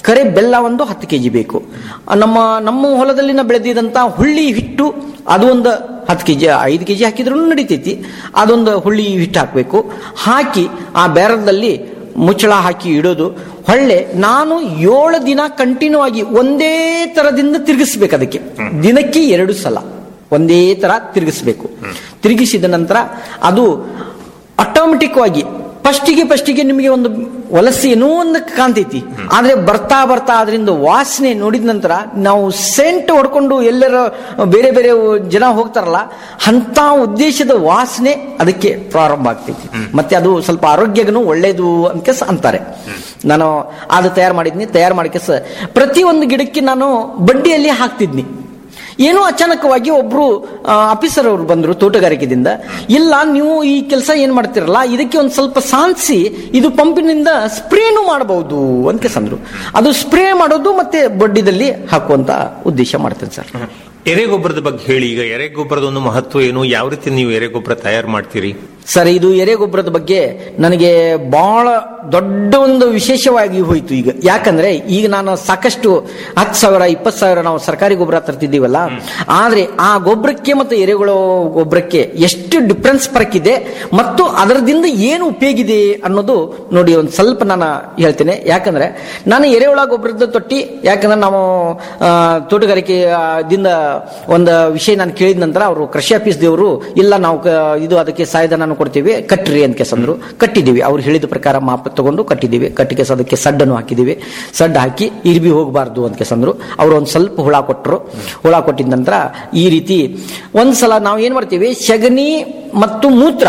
ಕರೆ ಬೆಲ್ಲ ಒಂದು ಹತ್ತು ಕೆಜಿ ಬೇಕು ನಮ್ಮ ನಮ್ಮ ಹೊಲದಲ್ಲಿ ನಾವು ಬೆಳೆದಿದಂತ ಹುಳ್ಳಿ ಹಿಟ್ಟು ಅದು ಒಂದು ಹತ್ತು ಕೆಜಿ ಐದು ಕೆಜಿ ಹಾಕಿದ್ರು ನಡಿತೈತಿ ಅದೊಂದು ಹುಳ್ಳಿ ಹಿಟ್ಟು ಹಾಕಬೇಕು ಹಾಕಿ ಆ ಬ್ಯಾರಲ್ದಲ್ಲಿ ಮುಚ್ಚಳ ಹಾಕಿ ಇಡೋದು ಹೊಳ್ಳೆ ನಾನು ಏಳು ದಿನ ಕಂಟಿನ್ಯೂ ಆಗಿ ಒಂದೇ ತರದಿಂದ ತಿರುಗಿಸ್ಬೇಕು ಅದಕ್ಕೆ ದಿನಕ್ಕೆ ಎರಡು ಸಲ ಒಂದೇ ತರ ತಿರುಗಿಸ್ಬೇಕು ತಿರುಗಿಸಿದ ನಂತರ ಅದು ಆಟೋಮೆಟಿಕ್ ಆಗಿ ಫಸ್ಟಿಗೆ ಫಸ್ಟಿಗೆ ನಿಮಗೆ ಒಂದು ವಲಸೆ ಏನೋ ಒಂದು ಕಾಣ್ತೈತಿ ಆದ್ರೆ ಬರ್ತಾ ಬರ್ತಾ ಅದರಿಂದ ವಾಸನೆ ನೋಡಿದ ನಂತರ ನಾವು ಸೆಂಟ್ ಹೊಡ್ಕೊಂಡು ಎಲ್ಲರ ಬೇರೆ ಬೇರೆ ಜನ ಹೋಗ್ತಾರಲ್ಲ ಅಂತ ಉದ್ದೇಶದ ವಾಸನೆ ಅದಕ್ಕೆ ಪ್ರಾರಂಭ ಆಗ್ತೈತಿ ಮತ್ತೆ ಅದು ಸ್ವಲ್ಪ ಆರೋಗ್ಯಗೂ ಒಳ್ಳೇದು ಅಂತ ಸ- ಅಂತಾರೆ ನಾನು ಅದು ತಯಾರು ಮಾಡಿದ್ನಿ ತಯಾರು ಮಾಡಿಕೆ ಸ ಪ್ರತಿಯೊಂದು ಗಿಡಕ್ಕೆ ನಾನು ಬಡ್ಡಿಯಲ್ಲಿ ಹಾಕ್ತಿದ್ನಿ ಏನೋ ಅಚಾನಕವಾಗಿ ಒಬ್ರು ಆಫೀಸರ್ ಅವರು ಬಂದ್ರು ತೋಟಗಾರಿಕೆದಿಂದ ಇಲ್ಲ ನೀವು ಈ ಕೆಲಸ ಏನ್ ಮಾಡ್ತಿರಲ್ಲ ಇದಕ್ಕೆ ಒಂದು ಸ್ವಲ್ಪ ಸಾನ್ಸಿ ಇದು ಪಂಪಿನಿಂದ ಸ್ಪ್ರೇನು ಮಾಡಬಹುದು ಅಂತ ಸಂದ್ರು ಅದು ಸ್ಪ್ರೇ ಮಾಡೋದು ಮತ್ತೆ ಬಡ್ಡಿದಲ್ಲಿ ಹಾಕುವಂತ ಉದ್ದೇಶ ಮಾಡ್ತೇನೆ ಸರ್ ಎರೆಗೊಬ್ಬರದ ಬಗ್ಗೆ ಹೇಳಿ ಈಗ ಎರೆಗೊಬ್ಬರದ ಒಂದು ಮಹತ್ವ ಏನು ಯಾವ ರೀತಿ ನೀವು ಎರೆಗೊಬ್ಬರ ತಯಾರು ಮಾಡ್ತೀರಿ ಸರ್ ಇದು ಎರೆಗೊಬ್ಬರದ ಬಗ್ಗೆ ನನಗೆ ಬಹಳ ದೊಡ್ಡ ಒಂದು ವಿಶೇಷವಾಗಿ ಹೋಯ್ತು ಈಗ ಯಾಕಂದ್ರೆ ಈಗ ನಾನು ಸಾಕಷ್ಟು ಹತ್ತು ಸಾವಿರ ಇಪ್ಪತ್ತು ಸಾವಿರ ನಾವು ಸರ್ಕಾರಿ ಗೊಬ್ಬರ ತರ್ತಿದ್ದೀವಲ್ಲ ಆದ್ರೆ ಆ ಗೊಬ್ಬರಕ್ಕೆ ಮತ್ತು ಎರೆಹುಳ ಗೊಬ್ಬರಕ್ಕೆ ಎಷ್ಟು ಡಿಫ್ರೆನ್ಸ್ ಫರಕ್ ಇದೆ ಮತ್ತು ಅದರದಿಂದ ಏನು ಉಪಯೋಗ ಇದೆ ಅನ್ನೋದು ನೋಡಿ ಒಂದು ಸ್ವಲ್ಪ ನಾನು ಹೇಳ್ತೇನೆ ಯಾಕಂದ್ರೆ ನಾನು ಎರೆಹುಳ ಗೊಬ್ಬರದ ತೊಟ್ಟಿ ಯಾಕಂದ್ರೆ ನಾವು ಆ, ತೋಟಗಾರಿಕೆ ಆ, ದಿಂದ ಒಂದು ವಿಷಯ ನಾನು ಕೇಳಿದ ನಂತರ ಅವರು ಕೃಷಿ ಆಫೀಸ್ ದೇವರು ಇಲ್ಲ ನಾವು ಕ- ಇದು ಅದಕ್ಕೆ ಸಹಾಯಧನ ಕೊಡ್ತೀವಿ ಕಟ್ರಿ ಅಂತ ಕೆಸಂದ್ರು ಕಟ್ಟಿದ್ದೀವಿ ಅವ್ರು ಹೇಳಿದ ಪ್ರಕಾರ ಮಾಪ ತಗೊಂಡು ಕಟ್ಟಿದ್ದೀವಿ ಕಟ್ಟಿಗೆ ಅದಕ್ಕೆ ಸಡ್ಡನ್ನು ಹಾಕಿದ್ದೀವಿ ಸಡ್ಡು ಹಾಕಿ ಇರ್ಬಿ ಹೋಗಬಾರ್ದು ಅಂತ ಕೆಸಂದ್ರು ಅವ್ರು ಒಂದು ಸ್ವಲ್ಪ ಹುಳ ಕೊಟ್ಟರು ಹುಳ ಕೊಟ್ಟಿದ ನಂತರ ಈ ರೀತಿ ಒಂದ್ಸಲ ನಾವು ಏನ್ ಮಾಡ್ತೀವಿ ಸಗಣಿ ಮತ್ತು ಮೂತ್ರ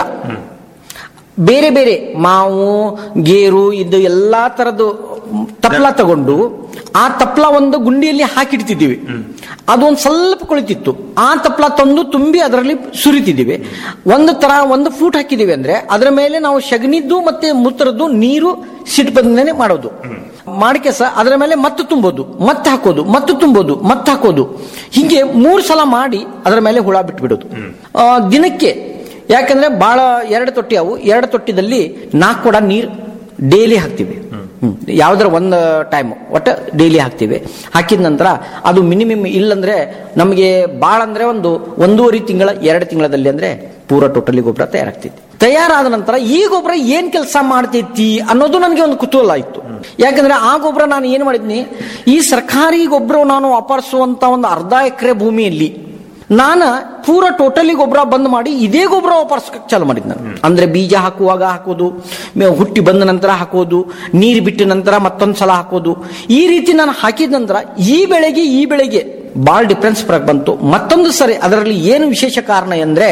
ಬೇರೆ ಬೇರೆ ಮಾವು ಗೇರು ಇದು ಎಲ್ಲಾ ತರದ್ದು ತಪ್ಲ ತಗೊಂಡು ಆ ತಪ್ಲ ಒಂದು ಗುಂಡಿಯಲ್ಲಿ ಹಾಕಿಡ್ತಿದ್ದೀವಿ ಅದೊಂದು ಸ್ವಲ್ಪ ಕುಳಿತಿತ್ತು ಆ ತಪ್ಲ ತಂದು ತುಂಬಿ ಅದರಲ್ಲಿ ಸುರಿತಿದ್ದೀವಿ ಒಂದು ತರ ಒಂದು ಫೂಟ್ ಹಾಕಿದೀವಿ ಅಂದ್ರೆ ಅದರ ಮೇಲೆ ನಾವು ಶಗಣಿದ್ದು ಮತ್ತೆ ಮೂತ್ರದ್ದು ನೀರು ಸಿಟ್ಟು ಬಂದೇ ಮಾಡೋದು ಮಾಡಿಕೆ ಸಹ ಅದರ ಮೇಲೆ ಮತ್ತೆ ತುಂಬೋದು ಮತ್ತೆ ಹಾಕೋದು ಮತ್ತೆ ತುಂಬೋದು ಮತ್ತೆ ಹಾಕೋದು ಹೀಗೆ ಮೂರು ಸಲ ಮಾಡಿ ಅದರ ಮೇಲೆ ಹುಳ ಬಿಟ್ಬಿಡೋದು ಆ, ದಿನಕ್ಕೆ ಯಾಕಂದ್ರೆ ಬಹಳ ಎರಡು ತೊಟ್ಟಿ ಅವು ಎರಡು ತೊಟ್ಟಿದಲ್ಲಿ ನಾಲ್ಕು ಕೊಡ ನೀರು ಡೈಲಿ ಹಾಕ್ತಿವಿ ಹ್ಮ್. ಯಾವ್ದಾರ ಒಂದು ಟೈಮ್ ಒಟ್ಟು ಡೈಲಿ ಹಾಕ್ತಿವಿ ಹಾಕಿದ ನಂತರ ಅದು ಮಿನಿಮಮ್ ಇಲ್ಲಂದ್ರೆ ನಮಗೆ ಭಾಳ ಅಂದ್ರೆ ಒಂದು ಒಂದೂವರೆ ತಿಂಗಳ ಎರಡು ತಿಂಗಳಲ್ಲಿ ಅಂದ್ರೆ ಪೂರ ಟೋಟಲಿ ಗೊಬ್ಬರ ತಯಾರಾಗ್ತೈತಿ ತಯಾರಾದ ನಂತರ ಈ ಗೊಬ್ಬರ ಏನ್ ಕೆಲಸ ಮಾಡ್ತೈತಿ ಅನ್ನೋದು ನನಗೆ ಒಂದು ಕುತೂಹಲ ಇತ್ತು ಯಾಕಂದ್ರೆ ಆ ಗೊಬ್ಬರ ನಾನು ಏನ್ ಮಾಡಿದ್ನಿ ಈ ಸರ್ಕಾರಿ ಗೊಬ್ಬರ ನಾನು ವಾಪರಿಸುವಂತ ಒಂದು ಅರ್ಧ ಎಕರೆ ಭೂಮಿಯಲ್ಲಿ ನಾನು ಪೂರ ಟೋಟಲಿ ಗೊಬ್ಬರ ಬಂದ್ ಮಾಡಿ ಇದೇ ಗೊಬ್ಬರ ವಾಪಸ್ ಚಾಲು ಮಾಡಿದ್ ನಾನು ಅಂದ್ರೆ ಬೀಜ ಹಾಕುವಾಗ ಹಾಕೋದು ಮೆ- ಹುಟ್ಟಿ ಬಂದ ನಂತರ ಹಾಕೋದು ನೀರು ಬಿಟ್ಟ ನಂತರ ಮತ್ತೊಂದು ಸಲ ಹಾಕೋದು ಈ ರೀತಿ ನಾನು ಹಾಕಿದ ನಂತರ ಈ ಬೆಳೆಗೆ ಈ ಬೆಳೆಗೆ ಬಹಳ ಡಿಫ್ರೆನ್ಸ್ ಫರಕ್ ಬಂತು ಮತ್ತೊಂದು ಸರಿ ಅದರಲ್ಲಿ ಏನು ವಿಶೇಷ ಕಾರಣ ಎಂದ್ರೆ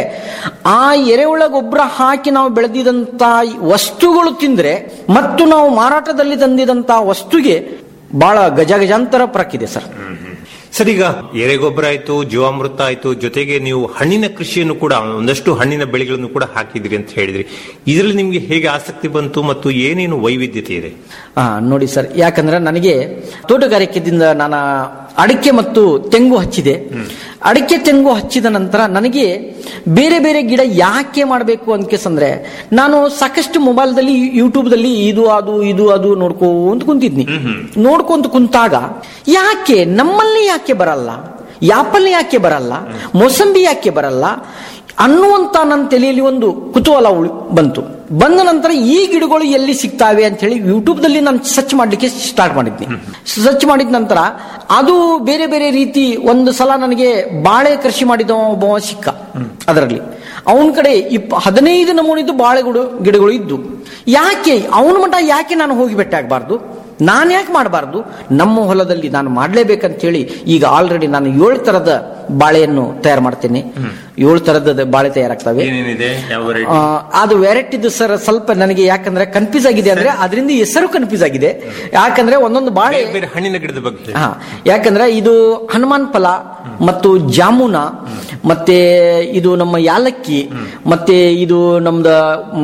ಆ ಎರೆಹುಳ ಗೊಬ್ಬರ ಹಾಕಿ ನಾವು ಬೆಳೆದಿದಂತ ವಸ್ತುಗಳು ತಿಂದ್ರೆ ಮತ್ತು ನಾವು ಮಾರಾಟದಲ್ಲಿ ತಂದಿದಂತ ವಸ್ತುಗೆ ಬಹಳ ಗಜ ಗಜಾಂತರ ಫರಕ್ ಇದೆ ಸರ್ ಸರ್ ಈಗ ಎರೆಗೊಬ್ಬರ ಆಯ್ತು ಜೀವಾಮೃತ ಆಯ್ತು ಜೊತೆಗೆ ನೀವು ಹಣ್ಣಿನ ಕೃಷಿಯನ್ನು ಕೂಡ ಒಂದಷ್ಟು ಹಣ್ಣಿನ ಬೆಳೆಗಳನ್ನು ಕೂಡ ಹಾಕಿದ್ರಿ ಅಂತ ಹೇಳಿದ್ರಿ ಇದರಲ್ಲಿ ನಿಮ್ಗೆ ಹೇಗೆ ಆಸಕ್ತಿ ಬಂತು ಮತ್ತು ಏನೇನು ವೈವಿಧ್ಯತೆ ಇದೆ ಆ, ನೋಡಿ ಸರ್ ಯಾಕಂದ್ರೆ ನನಗೆ ತೋಟಗಾರಿಕೆದಿಂದ ನಾನು ಅಡಿಕೆ ಮತ್ತು ತೆಂಗು ಹಚ್ಚಿದೆ ಅಡಿಕೆ ತೆಂಗು ಹಚ್ಚಿದ ನಂತರ ನನಗೆ ಬೇರೆ ಬೇರೆ ಗಿಡ ಯಾಕೆ ಮಾಡಬೇಕು ಅನ್ಕೆಸಂದ್ರೆ ನಾನು ಸಾಕಷ್ಟು ಮೊಬೈಲ್ದಲ್ಲಿ ಯೂಟ್ಯೂಬ್ದಲ್ಲಿ ಇದು ಅದು ಇದು ಅದು ನೋಡ್ಕೊಂತ ಕುಂತಿದ್ನಿ ನೋಡ್ಕೊಂತ ಕುಂತಾಗ ಯಾಕೆ ನಮ್ಮಲ್ಲಿ ಯಾಕೆ ಬರಲ್ಲ ಯಾಪಲ್ ಯಾಕೆ ಬರಲ್ಲ ಮೋಸಂಬಿ ಯಾಕೆ ಬರಲ್ಲ ಅನ್ನುವಂತ ನನ್ನ ತಲೆಯಲ್ಲಿ ಒಂದು ಕುತೂಹಲ ಉಳ್- ಬಂತು ಬಂದ ನಂತರ ಈ ಗಿಡಗಳು ಎಲ್ಲಿ ಸಿಗ್ತಾವೆ ಅಂತ ಹೇಳಿ ಯೂಟ್ಯೂಬ್ ದಲ್ಲಿ ನಾನು ಸರ್ಚ್ ಮಾಡ್ಲಿಕ್ಕೆ ಸ್ಟಾರ್ಟ್ ಮಾಡಿದ್ನಿ ಸರ್ಚ್ ಮಾಡಿದ ನಂತರ ಅದು ಬೇರೆ ಬೇರೆ ರೀತಿ ಒಂದು ಸಲ ನನಗೆ ಬಾಳೆ ಕೃಷಿ ಮಾಡಿದ ಒಬ್ಬ ಸಿಕ್ಕ ಅದರಲ್ಲಿ ಅವನ ಕಡೆ ಇಪ್ ಹದಿನೈದು ನಮೂನಿದ್ದು ಬಾಳೆ ಗಿಡ ಗಿಡಗಳು ಇದ್ದು ಯಾಕೆ ಅವನ ಮಠ ಯಾಕೆ ನಾನು ಹೋಗಿ ಭೇಟಿ ಆಗ್ಬಾರ್ದು ನಾನು ಯಾಕೆ ಮಾಡಬಾರ್ದು ನಮ್ಮ ಹೊಲದಲ್ಲಿ ನಾನು ಮಾಡ್ಲೇಬೇಕಂತ ಹೇಳಿ ಈಗ ಆಲ್ರೆಡಿ ನಾನು ಏಳು ತರದ ಬಾಳೆಯನ್ನು ತಯಾರು ಮಾಡ್ತೇನೆ ಏಳು ತರದ ಬಾಳೆ ತಯಾರಾಗ್ತವೆ ಏನೇನಿದೆ ಯಾವ variety? ಆ, ಅದು ವೆರೈಟಿದು ಸರ್ ಸ್ವಲ್ಪ ನನಗೆ ಯಾಕಂದ್ರೆ ಕನ್ಫ್ಯೂಸ್ ಆಗಿದೆ ಅಂದ್ರೆ ಅದರಿಂದ ಹೆಸರು ಕನ್ಫ್ಯೂಸ್ ಆಗಿದೆ ಯಾಕಂದ್ರೆ ಒಂದೊಂದು ಬಾಳೆ ಬೇರೆ ಬೇರೆ ಹಣ್ಣಿನ ಗಿಡದ ಬಗ್ಗೆ ಹೇಳಿ. ಹಾ ಯಾಕಂದ್ರೆ ಇದು ಹನುಮಾನ್ ಫಲ ಮತ್ತು ಜಾಮೂನ ಮತ್ತೆ ಇದು ನಮ್ಮ ಯಾಲಕ್ಕಿ ಮತ್ತೆ ಇದು ನಮ್ದು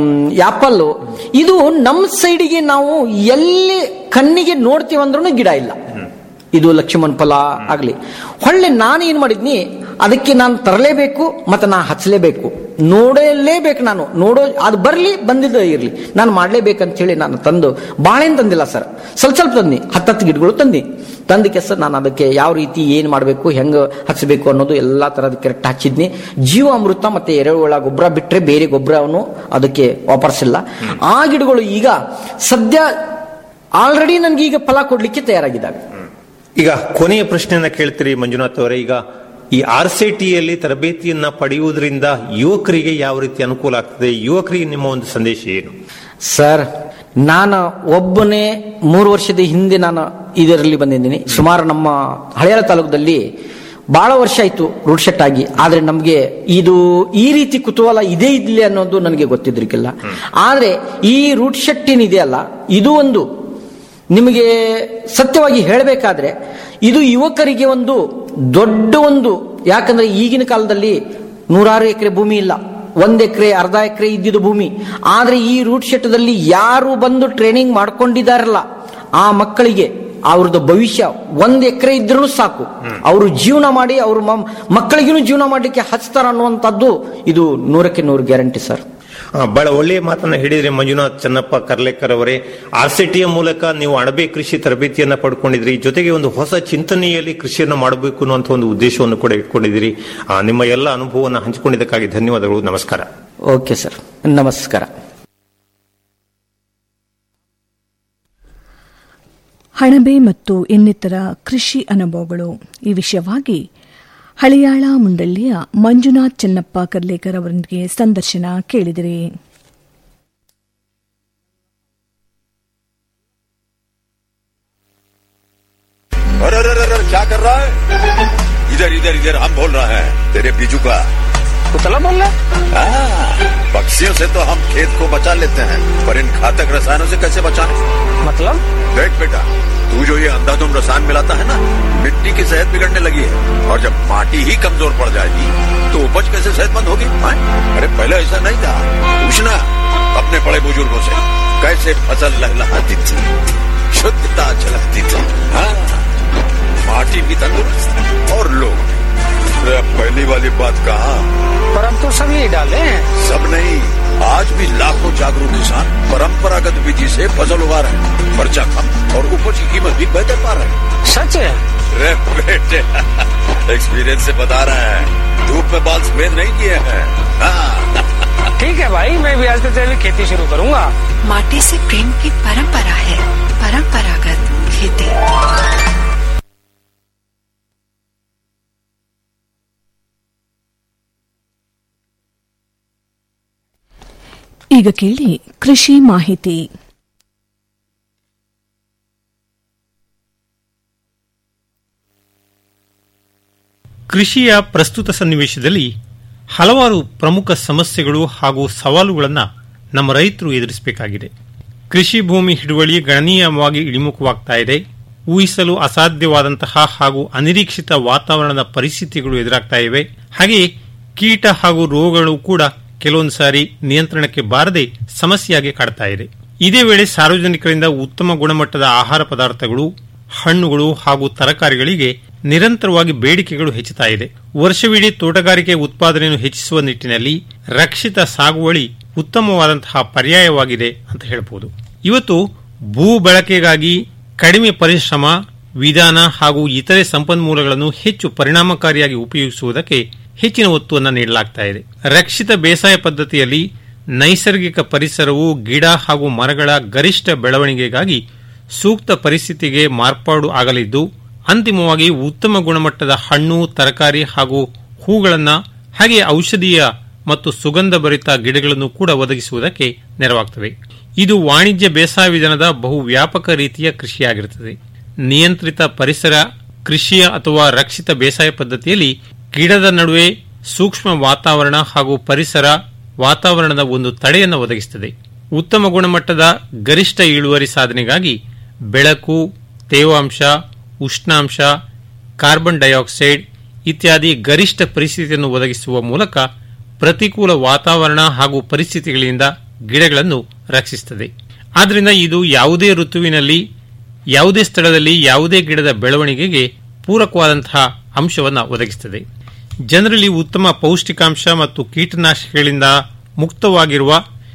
ಯಾಪಲ್ಲು ಇದು ನಮ್ಮ ಸೈಡಿಗೆ ನಾವು ಎಲ್ಲಿ ಕಣ್ಣಿಗೆ ನೋಡ್ತೀವಿ ಅಂದ್ರೂ ಗಿಡ ಇಲ್ಲ ಇದು ಲಕ್ಷ್ಮಣ್ ಫಲ ಆಗ್ಲಿ ಹೊಳ್ಳೆ ನಾನು ಏನ್ ಮಾಡಿದ್ನಿ ಅದಕ್ಕೆ ನಾನು ತರಲೇಬೇಕು ಮತ್ತೆ ನಾನು ಹಚ್ಚಲೇಬೇಕು ನೋಡಲೇಬೇಕು ನಾನು ನೋಡೋ ಅದು ಬರಲಿ ಬಂದಿದ್ದು ಇರಲಿ ನಾನು ಮಾಡಲೇಬೇಕಂತ ಹೇಳಿ ನಾನು ತಂದು ಬಾಳೆನ್ ತಂದಿಲ್ಲ ಸರ್ ಸ್ವಲ್ಪ ಸ್ವಲ್ಪ ತಂದಿ ಹತ್ತತ್ತು ಗಿಡಗಳು ತಂದಿ ತಂದಕ್ಕೆ ಸರ್ ನಾನು ಅದಕ್ಕೆ ಯಾವ ರೀತಿ ಏನು ಮಾಡಬೇಕು ಹೆಂಗೆ ಹಚ್ಚಬೇಕು ಅನ್ನೋದು ಎಲ್ಲ ಥರದ ಕರೆಕ್ಟ್ ಹಚ್ಚಿದ್ನಿ ಜೀವ ಅಮೃತ ಮತ್ತೆ ಎರೆಹುಳ ಗೊಬ್ಬರ ಬಿಟ್ಟರೆ ಬೇರೆ ಗೊಬ್ಬರವನ್ನು ಅದಕ್ಕೆ ವಾಪರ್ಸಿಲ್ಲ ಆ ಗಿಡಗಳು ಈಗ ಸದ್ಯ ಆಲ್ರೆಡಿ ನನಗೆ ಈಗ ಫಲ ಕೊಡ್ಲಿಕ್ಕೆ ತಯಾರಾಗಿದ್ದಾವೆ ಈಗ ಕೊನೆಯ ಪ್ರಶ್ನೆಯನ್ನ ಕೇಳ್ತೀರಿ ಮಂಜುನಾಥ್ ಅವರೇ ಈಗ ಈ ಆರ್ ಸಿ ಟಿಯಲ್ಲಿ ತರಬೇತಿಯನ್ನ ಪಡೆಯುವುದರಿಂದ ಯುವಕರಿಗೆ ಯಾವ ರೀತಿ ಅನುಕೂಲ ಆಗ್ತದೆ ಯುವಕರಿಗೆ ನಿಮ್ಮ ಒಂದು ಸಂದೇಶ ಏನು ಸರ್ ನಾನು ಒಬ್ಬನೇ ಮೂರು ವರ್ಷದ ಹಿಂದೆ ನಾನು ಇದರಲ್ಲಿ ಬಂದಿದ್ದೀನಿ ಸುಮಾರು ನಮ್ಮ ಹಳೆಯ ತಾಲೂಕದಲ್ಲಿ ಬಹಳ ವರ್ಷ ಆಯ್ತು ರೂಢ ಶೆಟ್ ಆಗಿ ಆದ್ರೆ ನಮಗೆ ಇದು ಈ ರೀತಿ ಕುತೂಹಲ ಇದೇ ಇದ್ಲಿ ಅನ್ನೋದು ನನಗೆ ಗೊತ್ತಿದ್ರಿಕ್ಕಿಲ್ಲ ಆದ್ರೆ ಈ ರೂಟ್ ಶೆಟ್ ಏನಿದೆಯಲ್ಲ ಇದು ಒಂದು ನಿಮಗೆ ಸತ್ಯವಾಗಿ ಹೇಳಬೇಕಾದ್ರೆ ಇದು ಯುವಕರಿಗೆ ಒಂದು ದೊಡ್ಡ ಒಂದು ಯಾಕಂದ್ರೆ ಈಗಿನ ಕಾಲದಲ್ಲಿ ನೂರಾರು ಎಕರೆ ಭೂಮಿ ಇಲ್ಲ ಒಂದ್ ಎಕರೆ ಅರ್ಧ ಎಕರೆ ಇದ್ದಿದ್ದು ಭೂಮಿ ಆದ್ರೆ ಈ ರೂಟ್ ಶೆಟ್ದಲ್ಲಿ ಯಾರು ಬಂದು ಟ್ರೈನಿಂಗ್ ಮಾಡ್ಕೊಂಡಿದಾರಲ್ಲ ಆ ಮಕ್ಕಳಿಗೆ ಅವ್ರದ್ದು ಭವಿಷ್ಯ ಒಂದ್ ಎಕರೆ ಇದ್ರೂ ಸಾಕು ಅವರು ಜೀವನ ಮಾಡಿ ಅವ್ರ ಮಕ್ಕಳಿಗೂ ಜೀವನ ಮಾಡಲಿಕ್ಕೆ ಹಚ್ತಾರ ಅನ್ನುವಂಥದ್ದು ಇದು ನೂರಕ್ಕೆ ನೂರು ಗ್ಯಾರಂಟಿ ಸರ್ ಆ, ಬಹಳ ಒಳ್ಳೆಯ ಮಾತನ್ನ ಹೇಳಿದ್ರಿ ಮಂಜುನಾಥ್ ಚನ್ನಪ್ಪ ಕರ್ಲೇಕರ್ ಅವರೇ ಆರ್ ಸಿ ಟಿಯ ಮೂಲಕ ನೀವು ಅಣಬೆ ಕೃಷಿ ತರಬೇತಿಯನ್ನ ಪಡ್ಕೊಂಡಿದ್ರಿ ಜೊತೆಗೆ ಒಂದು ಹೊಸ ಚಿಂತನೆಯಲ್ಲಿ ಕೃಷಿಯನ್ನ ಮಾಡಬೇಕು ಅನ್ನುವಂಥ ಒಂದು ಉದ್ದೇಶವನ್ನು ಕೂಡ ಇಟ್ಕೊಂಡಿದ್ದೀರಿ ಆ, ನಿಮ್ಮ ಎಲ್ಲ ಅನುಭವವನ್ನು ಹಂಚಿಕೊಂಡಿದ್ದಕ್ಕಾಗಿ ಧನ್ಯವಾದಗಳು ನಮಸ್ಕಾರ ಓಕೆ ಸರ್ ನಮಸ್ಕಾರ ಹಣಬೆ ಮತ್ತು ಇನ್ನಿತರ ಕೃಷಿ ಅನುಭವಗಳು ಈ ವಿಷಯವಾಗಿ ಹಳಿಯಾಳ ಮುಂಡಳ್ಳಿಯ ಮಂಜುನಾಥ್ ಚೆನ್ನಪ್ಪ ಕರ್ಲೇಕರ್ ಅವರೊಂದಿಗೆ ಸಂದರ್ಶನ ಕೇಳಿದಿರಿ अरे अरे अरे अरे, क्या कर रहा है इधर इधर इधर हम बोल रहे हैं तेरे बीजू का कुतला बोल रहा हाँ, पक्षियों से तो हम खेत को बचा लेते हैं पर इन घातक रसायनों से कैसे बचाएं? मतलब देख बेटा तू जो ये अंधाधुंध रसायन मिलाता है ना मिट्टी की सेहत बिगड़ने लगी है और जब माटी ही कमजोर पड़ जाएगी तो उपज कैसे सेहतमंद होगी हाँ? अरे पहले ऐसा नहीं था पूछना अपने बड़े बुजुर्गों से कैसे फसल लहलहाती थी शुद्धता झलकती थी हाँ माटी भी तंदुरुस्त और लोग अरे अब पहली वाली बात कहा पर अब तो सब यही डाले हैं सब नहीं आज भी लाखों जागरूक किसान परंपरागत विधि से फसल उगा रहे हैं खर्चा कम और उपज की कीमत भी बेहतर पा रहे हैं सच है अरे बेटे एक्सपीरियंस से बता रहे हैं धूप में बाल सफेद नहीं किए हैं हाँ, ठीक है भाई मैं भी आज से तेरी खेती शुरू करूंगा माटी से प्रेम की परंपरा है परंपरागत खेती ಈಗ ಕೇಳಿ ಕೃಷಿ ಮಾಹಿತಿ ಕೃಷಿಯ ಪ್ರಸ್ತುತ ಸನ್ನಿವೇಶದಲ್ಲಿ ಹಲವಾರು ಪ್ರಮುಖ ಸಮಸ್ಯೆಗಳು ಹಾಗೂ ಸವಾಲುಗಳನ್ನು ನಮ್ಮ ರೈತರು ಎದುರಿಸಬೇಕಾಗಿದೆ ಕೃಷಿ ಭೂಮಿ ಹಿಡುವಳಿ ಗಣನೀಯವಾಗಿ ಇಳಿಮುಖವಾಗ್ತಾ ಇದೆ ಊಹಿಸಲು ಅಸಾಧ್ಯವಾದಂತಹ ಹಾಗೂ ಅನಿರೀಕ್ಷಿತ ವಾತಾವರಣದ ಪರಿಸ್ಥಿತಿಗಳು ಎದುರಾಗ್ತಾ ಇವೆ ಹಾಗೆಯೇ ಕೀಟ ಹಾಗೂ ರೋಗಗಳು ಕೂಡ ಕೆಲವೊಂದು ಸಾರಿ ನಿಯಂತ್ರಣಕ್ಕೆ ಬಾರದೆ ಸಮಸ್ಯೆಯಾಗಿ ಕಾಡ್ತಾ ಇದೆ ಇದೇ ವೇಳೆ ಸಾರ್ವಜನಿಕರಿಂದ ಉತ್ತಮ ಗುಣಮಟ್ಟದ ಆಹಾರ ಪದಾರ್ಥಗಳು ಹಣ್ಣುಗಳು ಹಾಗೂ ತರಕಾರಿಗಳಿಗೆ ನಿರಂತರವಾಗಿ ಬೇಡಿಕೆಗಳು ಹೆಚ್ಚುತ್ತಾ ಇದೆ ವರ್ಷವಿಡೀ ತೋಟಗಾರಿಕೆ ಉತ್ಪಾದನೆಯನ್ನು ಹೆಚ್ಚಿಸುವ ನಿಟ್ಟಿನಲ್ಲಿ ರಕ್ಷಿತ ಸಾಗುವಳಿ ಉತ್ತಮವಾದಂತಹ ಪರ್ಯಾಯವಾಗಿದೆ ಅಂತ ಹೇಳಬಹುದು ಇವತ್ತು ಭೂ ಬಳಕೆಗಾಗಿ ಕಡಿಮೆ ಪರಿಶ್ರಮ ವಿಧಾನ ಹಾಗೂ ಇತರೆ ಸಂಪನ್ಮೂಲಗಳನ್ನು ಹೆಚ್ಚು ಪರಿಣಾಮಕಾರಿಯಾಗಿ ಉಪಯೋಗಿಸುವುದಕ್ಕೆ ಹೆಚ್ಚಿನ ಒತ್ತುವನ್ನು ನೀಡಲಾಗ್ತಾ ಇದೆ ರಕ್ಷಿತ ಬೇಸಾಯ ಪದ್ಧತಿಯಲ್ಲಿ ನೈಸರ್ಗಿಕ ಪರಿಸರವು ಗಿಡ ಹಾಗೂ ಮರಗಳ ಗರಿಷ್ಠ ಬೆಳವಣಿಗೆಗಾಗಿ ಸೂಕ್ತ ಪರಿಸ್ಥಿತಿಗೆ ಮಾರ್ಪಾಡು ಆಗಲಿದ್ದು ಅಂತಿಮವಾಗಿ ಉತ್ತಮ ಗುಣಮಟ್ಟದ ಹಣ್ಣು ತರಕಾರಿ ಹಾಗೂ ಹೂಗಳನ್ನು ಹಾಗೆ ಔಷಧೀಯ ಮತ್ತು ಸುಗಂಧ ಭರಿತ ಗಿಡಗಳನ್ನು ಕೂಡ ಒದಗಿಸುವುದಕ್ಕೆ ನೆರವಾಗ್ತವೆ ಇದು ವಾಣಿಜ್ಯ ಬೇಸಾಯ ವಿಧಾನದ ಬಹು ವ್ಯಾಪಕ ರೀತಿಯ ಕೃಷಿಯಾಗಿರುತ್ತದೆ ನಿಯಂತ್ರಿತ ಪರಿಸರ ಕೃಷಿಯ ಅಥವಾ ರಕ್ಷಿತ ಬೇಸಾಯ ಪದ್ಧತಿಯಲ್ಲಿ ಗಿಡದ ನಡುವೆ ಸೂಕ್ಷ್ಮ ವಾತಾವರಣ ಹಾಗೂ ಪರಿಸರ ವಾತಾವರಣದ ಒಂದು ತಡೆಯನ್ನು ಒದಗಿಸುತ್ತದೆ ಉತ್ತಮ ಗುಣಮಟ್ಟದ ಗರಿಷ್ಠ ಇಳುವರಿ ಸಾಧನೆಗಾಗಿ ಬೆಳಕು ತೇವಾಂಶ ಉಷ್ಣಾಂಶ ಕಾರ್ಬನ್ ಡೈಆಕ್ಸೈಡ್ ಇತ್ಯಾದಿ ಗರಿಷ್ಠ ಪರಿಸ್ಥಿತಿಯನ್ನು ಒದಗಿಸುವ ಮೂಲಕ ಪ್ರತಿಕೂಲ ವಾತಾವರಣ ಹಾಗೂ ಪರಿಸ್ಥಿತಿಗಳಿಂದ ಗಿಡಗಳನ್ನು ರಕ್ಷಿಸುತ್ತದೆ ಆದ್ದರಿಂದ ಇದು ಯಾವುದೇ ಋತುವಿನಲ್ಲಿ ಯಾವುದೇ ಸ್ಥಳದಲ್ಲಿ ಯಾವುದೇ ಗಿಡದ ಬೆಳವಣಿಗೆಗೆ ಪೂರಕವಾದಂತಹ ಅಂಶವನ್ನು ಒದಗಿಸುತ್ತದೆ ಜನರಲ್ಲಿ ಉತ್ತಮ ಪೌಷ್ಟಿಕಾಂಶ ಮತ್ತು ಕೀಟನಾಶಕಗಳಿಂದ ಮುಕ್ತವಾಗಿರುವ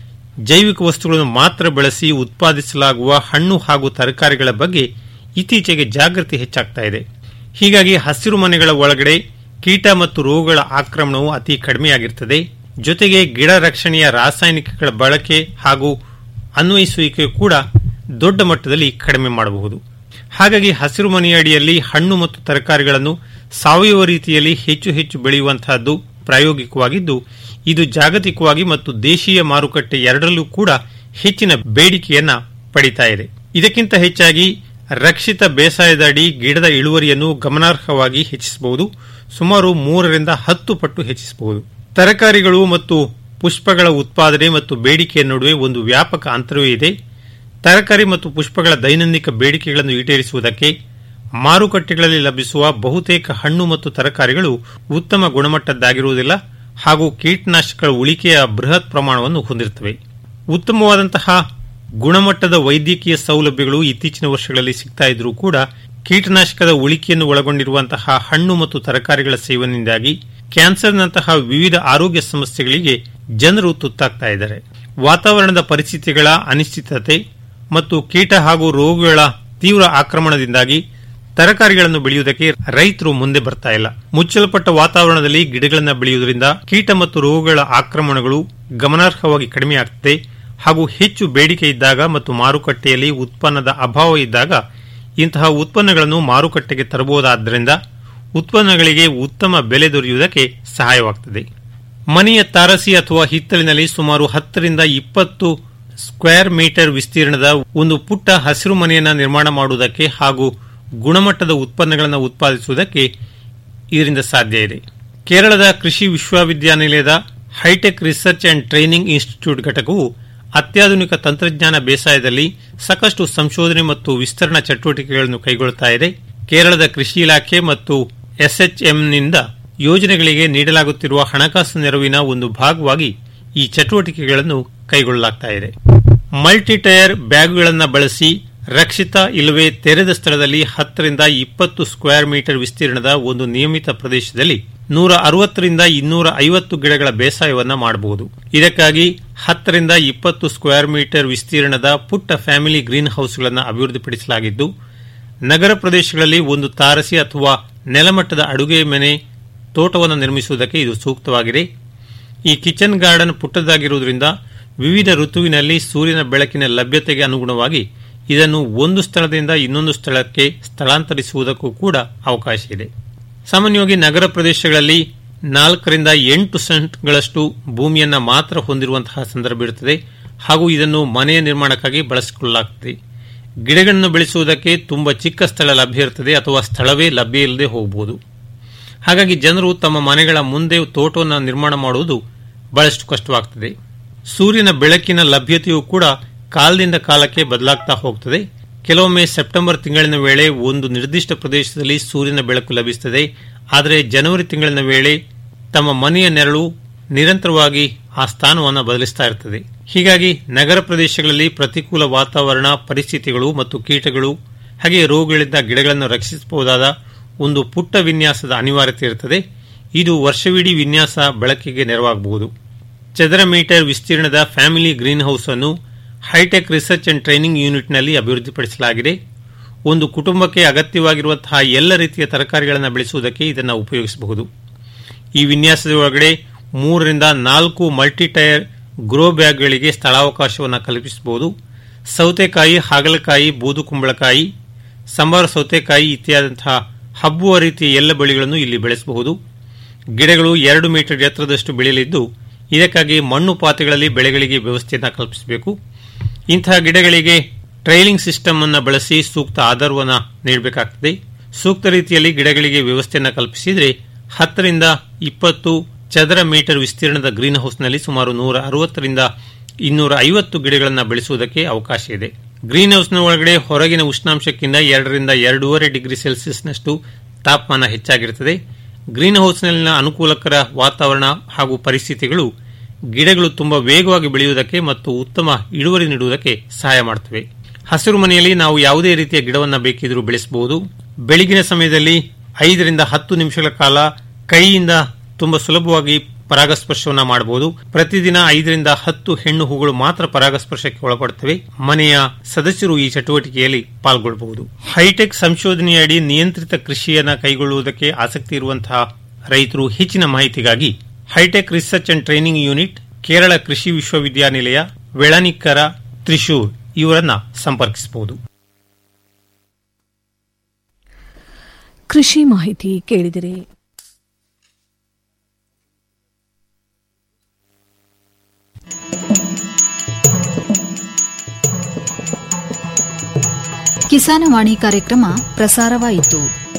ಜೈವಿಕ ವಸ್ತುಗಳನ್ನು ಮಾತ್ರ ಬಳಸಿ ಉತ್ಪಾದಿಸಲಾಗುವ ಹಣ್ಣು ಹಾಗೂ ತರಕಾರಿಗಳ ಬಗ್ಗೆ ಇತ್ತೀಚೆಗೆ ಜಾಗೃತಿ ಹೆಚ್ಚಾಗ್ತಾ ಇದೆ ಹೀಗಾಗಿ ಹಸಿರು ಮನೆಗಳ ಒಳಗಡೆ ಕೀಟ ಮತ್ತು ರೋಗಗಳ ಆಕ್ರಮಣವು ಅತಿ ಕಡಿಮೆಯಾಗಿರುತ್ತದೆ ಜೊತೆಗೆ ಗಿಡ ರಕ್ಷಣೆಯ ರಾಸಾಯನಿಕಗಳ ಬಳಕೆ ಹಾಗೂ ಅನ್ವಯಿಸುವಿಕೆ ಕೂಡ ದೊಡ್ಡ ಮಟ್ಟದಲ್ಲಿ ಕಡಿಮೆ ಮಾಡಬಹುದು ಹಾಗಾಗಿ ಹಸಿರು ಮನೆಯಡಿಯಲ್ಲಿ ಹಣ್ಣು ಮತ್ತು ತರಕಾರಿಗಳನ್ನು ಸಾವಯವ ರೀತಿಯಲ್ಲಿ ಹೆಚ್ಚು ಹೆಚ್ಚು ಬೆಳೆಯುವಂತಹದ್ದು ಪ್ರಾಯೋಗಿಕವಾಗಿದ್ದು ಇದು ಜಾಗತಿಕವಾಗಿ ಮತ್ತು ದೇಶೀಯ ಮಾರುಕಟ್ಟೆ ಎರಡರಲ್ಲೂ ಕೂಡ ಹೆಚ್ಚಿನ ಬೇಡಿಕೆಯನ್ನ ಪಡಿತಾ ಇದೆ ಇದಕ್ಕಿಂತ ಹೆಚ್ಚಾಗಿ ರಕ್ಷಿತ ಬೇಸಾಯದ ಅಡಿ ಗಿಡದ ಇಳುವರಿಯನ್ನು ಗಮನಾರ್ಹವಾಗಿ ಹೆಚ್ಚಿಸಬಹುದು ಸುಮಾರು ಮೂರರಿಂದ ಹತ್ತು ಪಟ್ಟು ಹೆಚ್ಚಿಸಬಹುದು ತರಕಾರಿಗಳು ಮತ್ತು ಪುಷ್ಪಗಳ ಉತ್ಪಾದನೆ ಮತ್ತು ಬೇಡಿಕೆಯ ನಡುವೆ ಒಂದು ವ್ಯಾಪಕ ಅಂತರವೇ ಇದೆ ತರಕಾರಿ ಮತ್ತು ಪುಷ್ಪಗಳ ದೈನಂದಿನ ಬೇಡಿಕೆಗಳನ್ನು ಈಡೇರಿಸುವುದಕ್ಕೆ ಮಾರುಕಟ್ಟೆಗಳಲ್ಲಿ ಲಭಿಸುವ ಬಹುತೇಕ ಹಣ್ಣು ಮತ್ತು ತರಕಾರಿಗಳು ಉತ್ತಮ ಗುಣಮಟ್ಟದ್ದಾಗಿರುವುದಿಲ್ಲ ಹಾಗೂ ಕೀಟನಾಶಕಗಳ ಉಳಿಕೆಯ ಬೃಹತ್ ಪ್ರಮಾಣವನ್ನು ಹೊಂದಿರುತ್ತವೆ ಉತ್ತಮವಾದಂತಹ ಗುಣಮಟ್ಟದ ವೈದ್ಯಕೀಯ ಸೌಲಭ್ಯಗಳು ಇತ್ತೀಚಿನ ವರ್ಷಗಳಲ್ಲಿ ಸಿಗ್ತಾ ಇದ್ರೂ ಕೂಡ ಕೀಟನಾಶಕದ ಉಳಿಕೆಯನ್ನು ಒಳಗೊಂಡಿರುವಂತಹ ಹಣ್ಣು ಮತ್ತು ತರಕಾರಿಗಳ ಸೇವನೆಯಿಂದಾಗಿ ಕ್ಯಾನ್ಸರ್ನಂತಹ ವಿವಿಧ ಆರೋಗ್ಯ ಸಮಸ್ಯೆಗಳಿಗೆ ಜನರು ತುತ್ತಾಗ್ತಾ ಇದ್ದಾರೆ ವಾತಾವರಣದ ಪರಿಸ್ಥಿತಿಗಳ ಅನಿಶ್ಚಿತತೆ ಮತ್ತು ಕೀಟ ಹಾಗೂ ರೋಗಗಳ ತೀವ್ರ ಆಕ್ರಮಣದಿಂದಾಗಿ ತರಕಾರಿಗಳನ್ನು ಬೆಳೆಯುವುದಕ್ಕೆ ರೈತರು ಮುಂದೆ ಬರ್ತಾ ಇಲ್ಲ ಮುಚ್ಚಲ್ಪಟ್ಟ ವಾತಾವರಣದಲ್ಲಿ ಗಿಡಗಳನ್ನು ಬೆಳೆಯುವುದರಿಂದ ಕೀಟ ಮತ್ತು ರೋಗಗಳ ಆಕ್ರಮಣಗಳು ಗಮನಾರ್ಹವಾಗಿ ಕಡಿಮೆಯಾಗುತ್ತದೆ ಹಾಗೂ ಹೆಚ್ಚು ಬೇಡಿಕೆ ಇದ್ದಾಗ ಮತ್ತು ಮಾರುಕಟ್ಟೆಯಲ್ಲಿ ಉತ್ಪನ್ನದ ಅಭಾವ ಇದ್ದಾಗ ಇಂತಹ ಉತ್ಪನ್ನಗಳನ್ನು ಮಾರುಕಟ್ಟೆಗೆ ತರಬಹುದಾದ್ದರಿಂದ ಉತ್ಪನ್ನಗಳಿಗೆ ಉತ್ತಮ ಬೆಲೆ ದೊರೆಯುವುದಕ್ಕೆ ಸಹಾಯವಾಗುತ್ತದೆ ಮನೆಯ ತಾರಸಿ ಅಥವಾ ಹಿತ್ತಲಿನಲ್ಲಿ ಸುಮಾರು ಹತ್ತರಿಂದ ಇಪ್ಪತ್ತು ಸ್ಕ್ವೇರ್ ಮೀಟರ್ ವಿಸ್ತೀರ್ಣದ ಒಂದು ಪುಟ್ಟ ಹಸಿರು ಮನೆಯನ್ನು ನಿರ್ಮಾಣ ಮಾಡುವುದಕ್ಕೆ ಹಾಗೂ ಗುಣಮಟ್ಟದ ಉತ್ಪನ್ನಗಳನ್ನು ಉತ್ಪಾದಿಸುವುದಕ್ಕೆ ಇದರಿಂದ ಸಾಧ್ಯ ಇದೆ ಕೇರಳದ ಕೃಷಿ ವಿಶ್ವವಿದ್ಯಾನಿಲಯದ hi-tech research and training institute ಘಟಕವು ಅತ್ಯಾಧುನಿಕ ತಂತ್ರಜ್ಞಾನ ಬೇಸಾಯದಲ್ಲಿ ಸಾಕಷ್ಟು ಸಂಶೋಧನೆ ಮತ್ತು ವಿಸ್ತರಣಾ ಚಟುವಟಿಕೆಗಳನ್ನು ಕೈಗೊಳ್ಳುತ್ತಾ ಇದೆ ಕೇರಳದ ಕೃಷಿ ಇಲಾಖೆ ಮತ್ತು ಎಸ್ಎಚ್ಎಂನಿಂದ ಯೋಜನೆಗಳಿಗೆ ನೀಡಲಾಗುತ್ತಿರುವ ಹಣಕಾಸು ನೆರವಿನ ಒಂದು ಭಾಗವಾಗಿ ಈ ಚಟುವಟಿಕೆಗಳನ್ನು ಕೈಗೊಳ್ಳಲಾಗ್ತಾ ಇದೆ ಮಲ್ಟಿ ಟೈರ್ ಬ್ಯಾಗ್ಗಳನ್ನು ಬಳಸಿ ರಕ್ಷಿತ ಇಲ್ಲವೇ ತೆರೆದ ಸ್ಥಳದಲ್ಲಿ ಹತ್ತರಿಂದ ಇಪ್ಪತ್ತು ಸ್ಕ್ವೇರ್ ಮೀಟರ್ ವಿಸ್ತೀರ್ಣದ ಒಂದು ನಿಯಮಿತ ಪ್ರದೇಶದಲ್ಲಿ ನೂರ ಅರವತ್ತರಿಂದ ಇನ್ನೂರ ಐವತ್ತು ಗಿಡಗಳ ಬೇಸಾಯವನ್ನ ಮಾಡಬಹುದು ಇದಕ್ಕಾಗಿ ಹತ್ತರಿಂದ ಇಪ್ಪತ್ತು ಸ್ಕ್ವೇರ್ ಮೀಟರ್ ವಿಸ್ತೀರ್ಣದ ಪುಟ್ಟ ಫ್ಯಾಮಿಲಿ ಗ್ರೀನ್ ಹೌಸ್ಗಳನ್ನು ಅಭಿವೃದ್ಧಿಪಡಿಸಲಾಗಿದ್ದು ನಗರ ಪ್ರದೇಶಗಳಲ್ಲಿ ಒಂದು ತಾರಸಿ ಅಥವಾ ನೆಲಮಟ್ಟದ ಅಡುಗೆ ಮನೆ ತೋಟವನ್ನು ನಿರ್ಮಿಸುವುದಕ್ಕೆ ಇದು ಸೂಕ್ತವಾಗಿದೆ ಈ ಕಿಚನ್ ಗಾರ್ಡನ್ ಪುಟ್ಟದಾಗಿರುವುದರಿಂದ ವಿವಿಧ ಋತುವಿನಲ್ಲಿ ಸೂರ್ಯನ ಬೆಳಕಿನ ಲಭ್ಯತೆಗೆ ಅನುಗುಣವಾಗಿ ಇದನ್ನು ಒಂದು ಸ್ಥಳದಿಂದ ಇನ್ನೊಂದು ಸ್ಥಳಕ್ಕೆ ಸ್ಥಳಾಂತರಿಸುವುದಕ್ಕೂ ಕೂಡ ಅವಕಾಶ ಇದೆ ಸಾಮಾನ್ಯವಾಗಿ ನಗರ ಪ್ರದೇಶಗಳಲ್ಲಿ ನಾಲ್ಕರಿಂದ ಎಂಟು ಸೆಂಟ್ಗಳಷ್ಟು ಭೂಮಿಯನ್ನ ಮಾತ್ರ ಹೊಂದಿರುವಂತಹ ಸಂದರ್ಭ ಇರುತ್ತದೆ ಹಾಗೂ ಇದನ್ನು ಮನೆಯ ನಿರ್ಮಾಣಕ್ಕಾಗಿ ಬಳಸಿಕೊಳ್ಳಲಾಗುತ್ತದೆ ಗಿಡಗಳನ್ನು ಬೆಳೆಸುವುದಕ್ಕೆ ತುಂಬಾ ಚಿಕ್ಕ ಸ್ಥಳ ಲಭ್ಯ ಇರುತ್ತದೆ ಅಥವಾ ಸ್ಥಳವೇ ಲಭ್ಯ ಇಲ್ಲದೆ ಹೋಗಬಹುದು ಹಾಗಾಗಿ ಜನರು ತಮ್ಮ ಮನೆಗಳ ಮುಂದೆ ತೋಟವನ್ನು ನಿರ್ಮಾಣ ಮಾಡುವುದು ಬಹಳಷ್ಟು ಕಷ್ಟವಾಗುತ್ತದೆ ಸೂರ್ಯನ ಬೆಳಕಿನ ಲಭ್ಯತೆಯೂ ಕೂಡ ಕಾಲದಿಂದ ಕಾಲಕ್ಕೆ ಬದಲಾಗ್ತಾ ಹೋಗ್ತದೆ ಕೆಲವೊಮ್ಮೆ ಸೆಪ್ಟೆಂಬರ್ ತಿಂಗಳಿನ ವೇಳೆ ಒಂದು ನಿರ್ದಿಷ್ಟ ಪ್ರದೇಶದಲ್ಲಿ ಸೂರ್ಯನ ಬೆಳಕು ಲಭಿಸುತ್ತದೆ ಆದರೆ ಜನವರಿ ತಿಂಗಳಿನ ವೇಳೆ ತಮ್ಮ ಮನೆಯ ನೆರಳು ನಿರಂತರವಾಗಿ ಆ ಸ್ಥಾನವನ್ನು ಬದಲಿಸ್ತಾ ಇರ್ತದೆ ಹೀಗಾಗಿ ನಗರ ಪ್ರದೇಶಗಳಲ್ಲಿ ಪ್ರತಿಕೂಲ ವಾತಾವರಣ ಪರಿಸ್ಥಿತಿಗಳು ಮತ್ತು ಕೀಟಗಳು ಹಾಗೆ ರೋಗಗಳಿಂದ ಗಿಡಗಳನ್ನು ರಕ್ಷಿಸಬಹುದಾದ ಒಂದು ಪುಟ್ಟ ವಿನ್ಯಾಸದ ಅನಿವಾರ್ಯತೆ ಇರುತ್ತದೆ ಇದು ವರ್ಷವಿಡೀ ವಿನ್ಯಾಸ ಬಳಕೆಗೆ ನೆರವಾಗಬಹುದು ಚದರ ಮೀಟರ್ ವಿಸ್ತೀರ್ಣದ ಫ್ಯಾಮಿಲಿ ಗ್ರೀನ್ ಹೌಸ್ ಅನ್ನು ಹೈಟೆಕ್ ರಿಸರ್ಚ್ ಅಂಡ್ ಟ್ರೈನಿಂಗ್ ಯೂನಿಟ್ನಲ್ಲಿ ಅಭಿವೃದ್ಧಿಪಡಿಸಲಾಗಿದೆ ಒಂದು ಕುಟುಂಬಕ್ಕೆ ಅಗತ್ಯವಾಗಿರುವಂತಹ ಎಲ್ಲ ರೀತಿಯ ತರಕಾರಿಗಳನ್ನು ಬೆಳೆಸುವುದಕ್ಕೆ ಇದನ್ನು ಉಪಯೋಗಿಸಬಹುದು ಈ ವಿನ್ಯಾಸದ ಒಳಗಡೆ ಮೂರರಿಂದ ನಾಲ್ಕು ಮಲ್ಟಿ ಟೈರ್ ಗ್ರೋ ಬ್ಯಾಗ್ಗಳಿಗೆ ಸ್ಥಳಾವಕಾಶವನ್ನು ಕಲ್ಪಿಸಬಹುದು ಸೌತೆಕಾಯಿ ಹಾಗಲಕಾಯಿ ಬೂದು ಕುಂಬಳಕಾಯಿ ಸಂಬಾರ ಸೌತೆಕಾಯಿ ಇತ್ಯಾದಂತಹ ಹಬ್ಬುವ ರೀತಿಯ ಎಲ್ಲ ಬೆಳೆಗಳನ್ನು ಇಲ್ಲಿ ಬೆಳೆಸಬಹುದು ಗಿಡಗಳು ಎರಡು ಮೀಟರ್ ಎತ್ತರದಷ್ಟು ಬೆಳೆಯಲಿದ್ದು ಇದಕ್ಕಾಗಿ ಮಣ್ಣು ಪಾತ್ರೆಗಳಲ್ಲಿ ಬೆಳೆಗಳಿಗೆ ವ್ಯವಸ್ಥೆಯನ್ನು ಕಲ್ಪಿಸಬೇಕು ಇಂತಹ ಗಿಡಗಳಿಗೆ ಟ್ರೈಲಿಂಗ್ ಸಿಸ್ಟಮ್ ಅನ್ನು ಬಳಸಿ ಸೂಕ್ತ ಆಧಾರವನ್ನು ನೀಡಬೇಕಾಗುತ್ತದೆ ಸೂಕ್ತ ರೀತಿಯಲ್ಲಿ ಗಿಡಗಳಿಗೆ ವ್ಯವಸ್ಥೆಯನ್ನು ಕಲ್ಪಿಸಿದರೆ ಹತ್ತರಿಂದ ಇಪ್ಪತ್ತು ಚದರ ಮೀಟರ್ ವಿಸ್ತೀರ್ಣದ ಗ್ರೀನ್ ಹೌಸ್ನಲ್ಲಿ ಸುಮಾರು ನೂರ ಅರವತ್ತರಿಂದ ಇನ್ನೂರ ಐವತ್ತು ಗಿಡಗಳನ್ನು ಬೆಳೆಸುವುದಕ್ಕೆ ಅವಕಾಶ ಇದೆ ಗ್ರೀನ್ ಹೌಸ್ನ ಒಳಗಡೆ ಹೊರಗಿನ ಉಷ್ಣಾಂಶಕ್ಕಿಂತ ಎರಡರಿಂದ ಎರಡೂವರೆ ಡಿಗ್ರಿ ಸೆಲ್ಸಿಯಸ್ನಷ್ಟು ತಾಪಮಾನ ಹೆಚ್ಚಾಗಿರುತ್ತದೆ ಗ್ರೀನ್ ಹೌಸ್ನಲ್ಲಿನ ಅನುಕೂಲಕರ ವಾತಾವರಣ ಹಾಗೂ ಪರಿಸ್ಥಿತಿಗಳು ಗಿಡಗಳು ತುಂಬಾ ವೇಗವಾಗಿ ಬೆಳೆಯುವುದಕ್ಕೆ ಮತ್ತು ಉತ್ತಮ ಇಳುವರಿ ನೀಡುವುದಕ್ಕೆ ಸಹಾಯ ಮಾಡುತ್ತವೆ ಹಸಿರು ಮನೆಯಲ್ಲಿ ನಾವು ಯಾವುದೇ ರೀತಿಯ ಗಿಡವನ್ನು ಬೇಕಿದ್ರೂ ಬೆಳೆಸಬಹುದು ಬೆಳಗಿನ ಸಮಯದಲ್ಲಿ ಐದರಿಂದ ಹತ್ತು ನಿಮಿಷಗಳ ಕಾಲ ಕೈಯಿಂದ ತುಂಬಾ ಸುಲಭವಾಗಿ ಪರಾಗಸ್ಪರ್ಶವನ್ನ ಮಾಡಬಹುದು ಪ್ರತಿದಿನ ಐದರಿಂದ ಹತ್ತು ಹೆಣ್ಣು ಹೂಗಳು ಮಾತ್ರ ಪರಾಗಸ್ಪರ್ಶಕ್ಕೆ ಒಳಪಡುತ್ತವೆ ಮನೆಯ ಸದಸ್ಯರು ಈ ಚಟುವಟಿಕೆಯಲ್ಲಿ ಪಾಲ್ಗೊಳ್ಳಬಹುದು ಹೈಟೆಕ್ ಸಂಶೋಧನೆಯಡಿ ನಿಯಂತ್ರಿತ ಕೃಷಿಯನ್ನ ಕೈಗೊಳ್ಳುವುದಕ್ಕೆ ಆಸಕ್ತಿ ಇರುವಂತಹ ರೈತರು ಹೆಚ್ಚಿನ ಮಾಹಿತಿಗಾಗಿ hi-tech research and training unit Kerala ಕೃಷಿ ವಿಶ್ವವಿದ್ಯಾನಿಲಯ ವೆಳನಿಕ್ಕರ ತ್ರಿಶೂರ್ ಇವರನ್ನ ಸಂಪರ್ಕಿಸಬಹುದು ಕೃಷಿ ಮಾಹಿತಿ ಕೇಳಿದಿರಿ ಕಿಸಾನವಾಣಿ ಕಾರ್ಯಕ್ರಮ ಪ್ರಸಾರವಾಯಿತು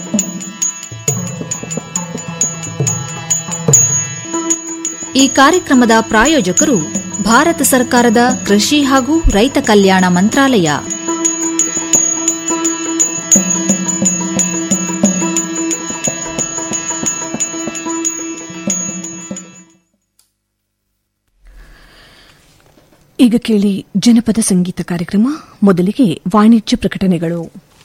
ಈ ಕಾರ್ಯಕ್ರಮದ ಪ್ರಾಯೋಜಕರು ಭಾರತ ಸರ್ಕಾರದ ಕೃಷಿ ಹಾಗೂ ರೈತ ಕಲ್ಯಾಣ ಮಂತ್ರಾಲಯ ಈಗ ಕೇಳಿ ಜನಪದ ಸಂಗೀತ ಕಾರ್ಯಕ್ರಮ ಮೊದಲಿಗೆ ವಾಣಿಜ್ಯ ಪ್ರಕಟಣೆಗಳು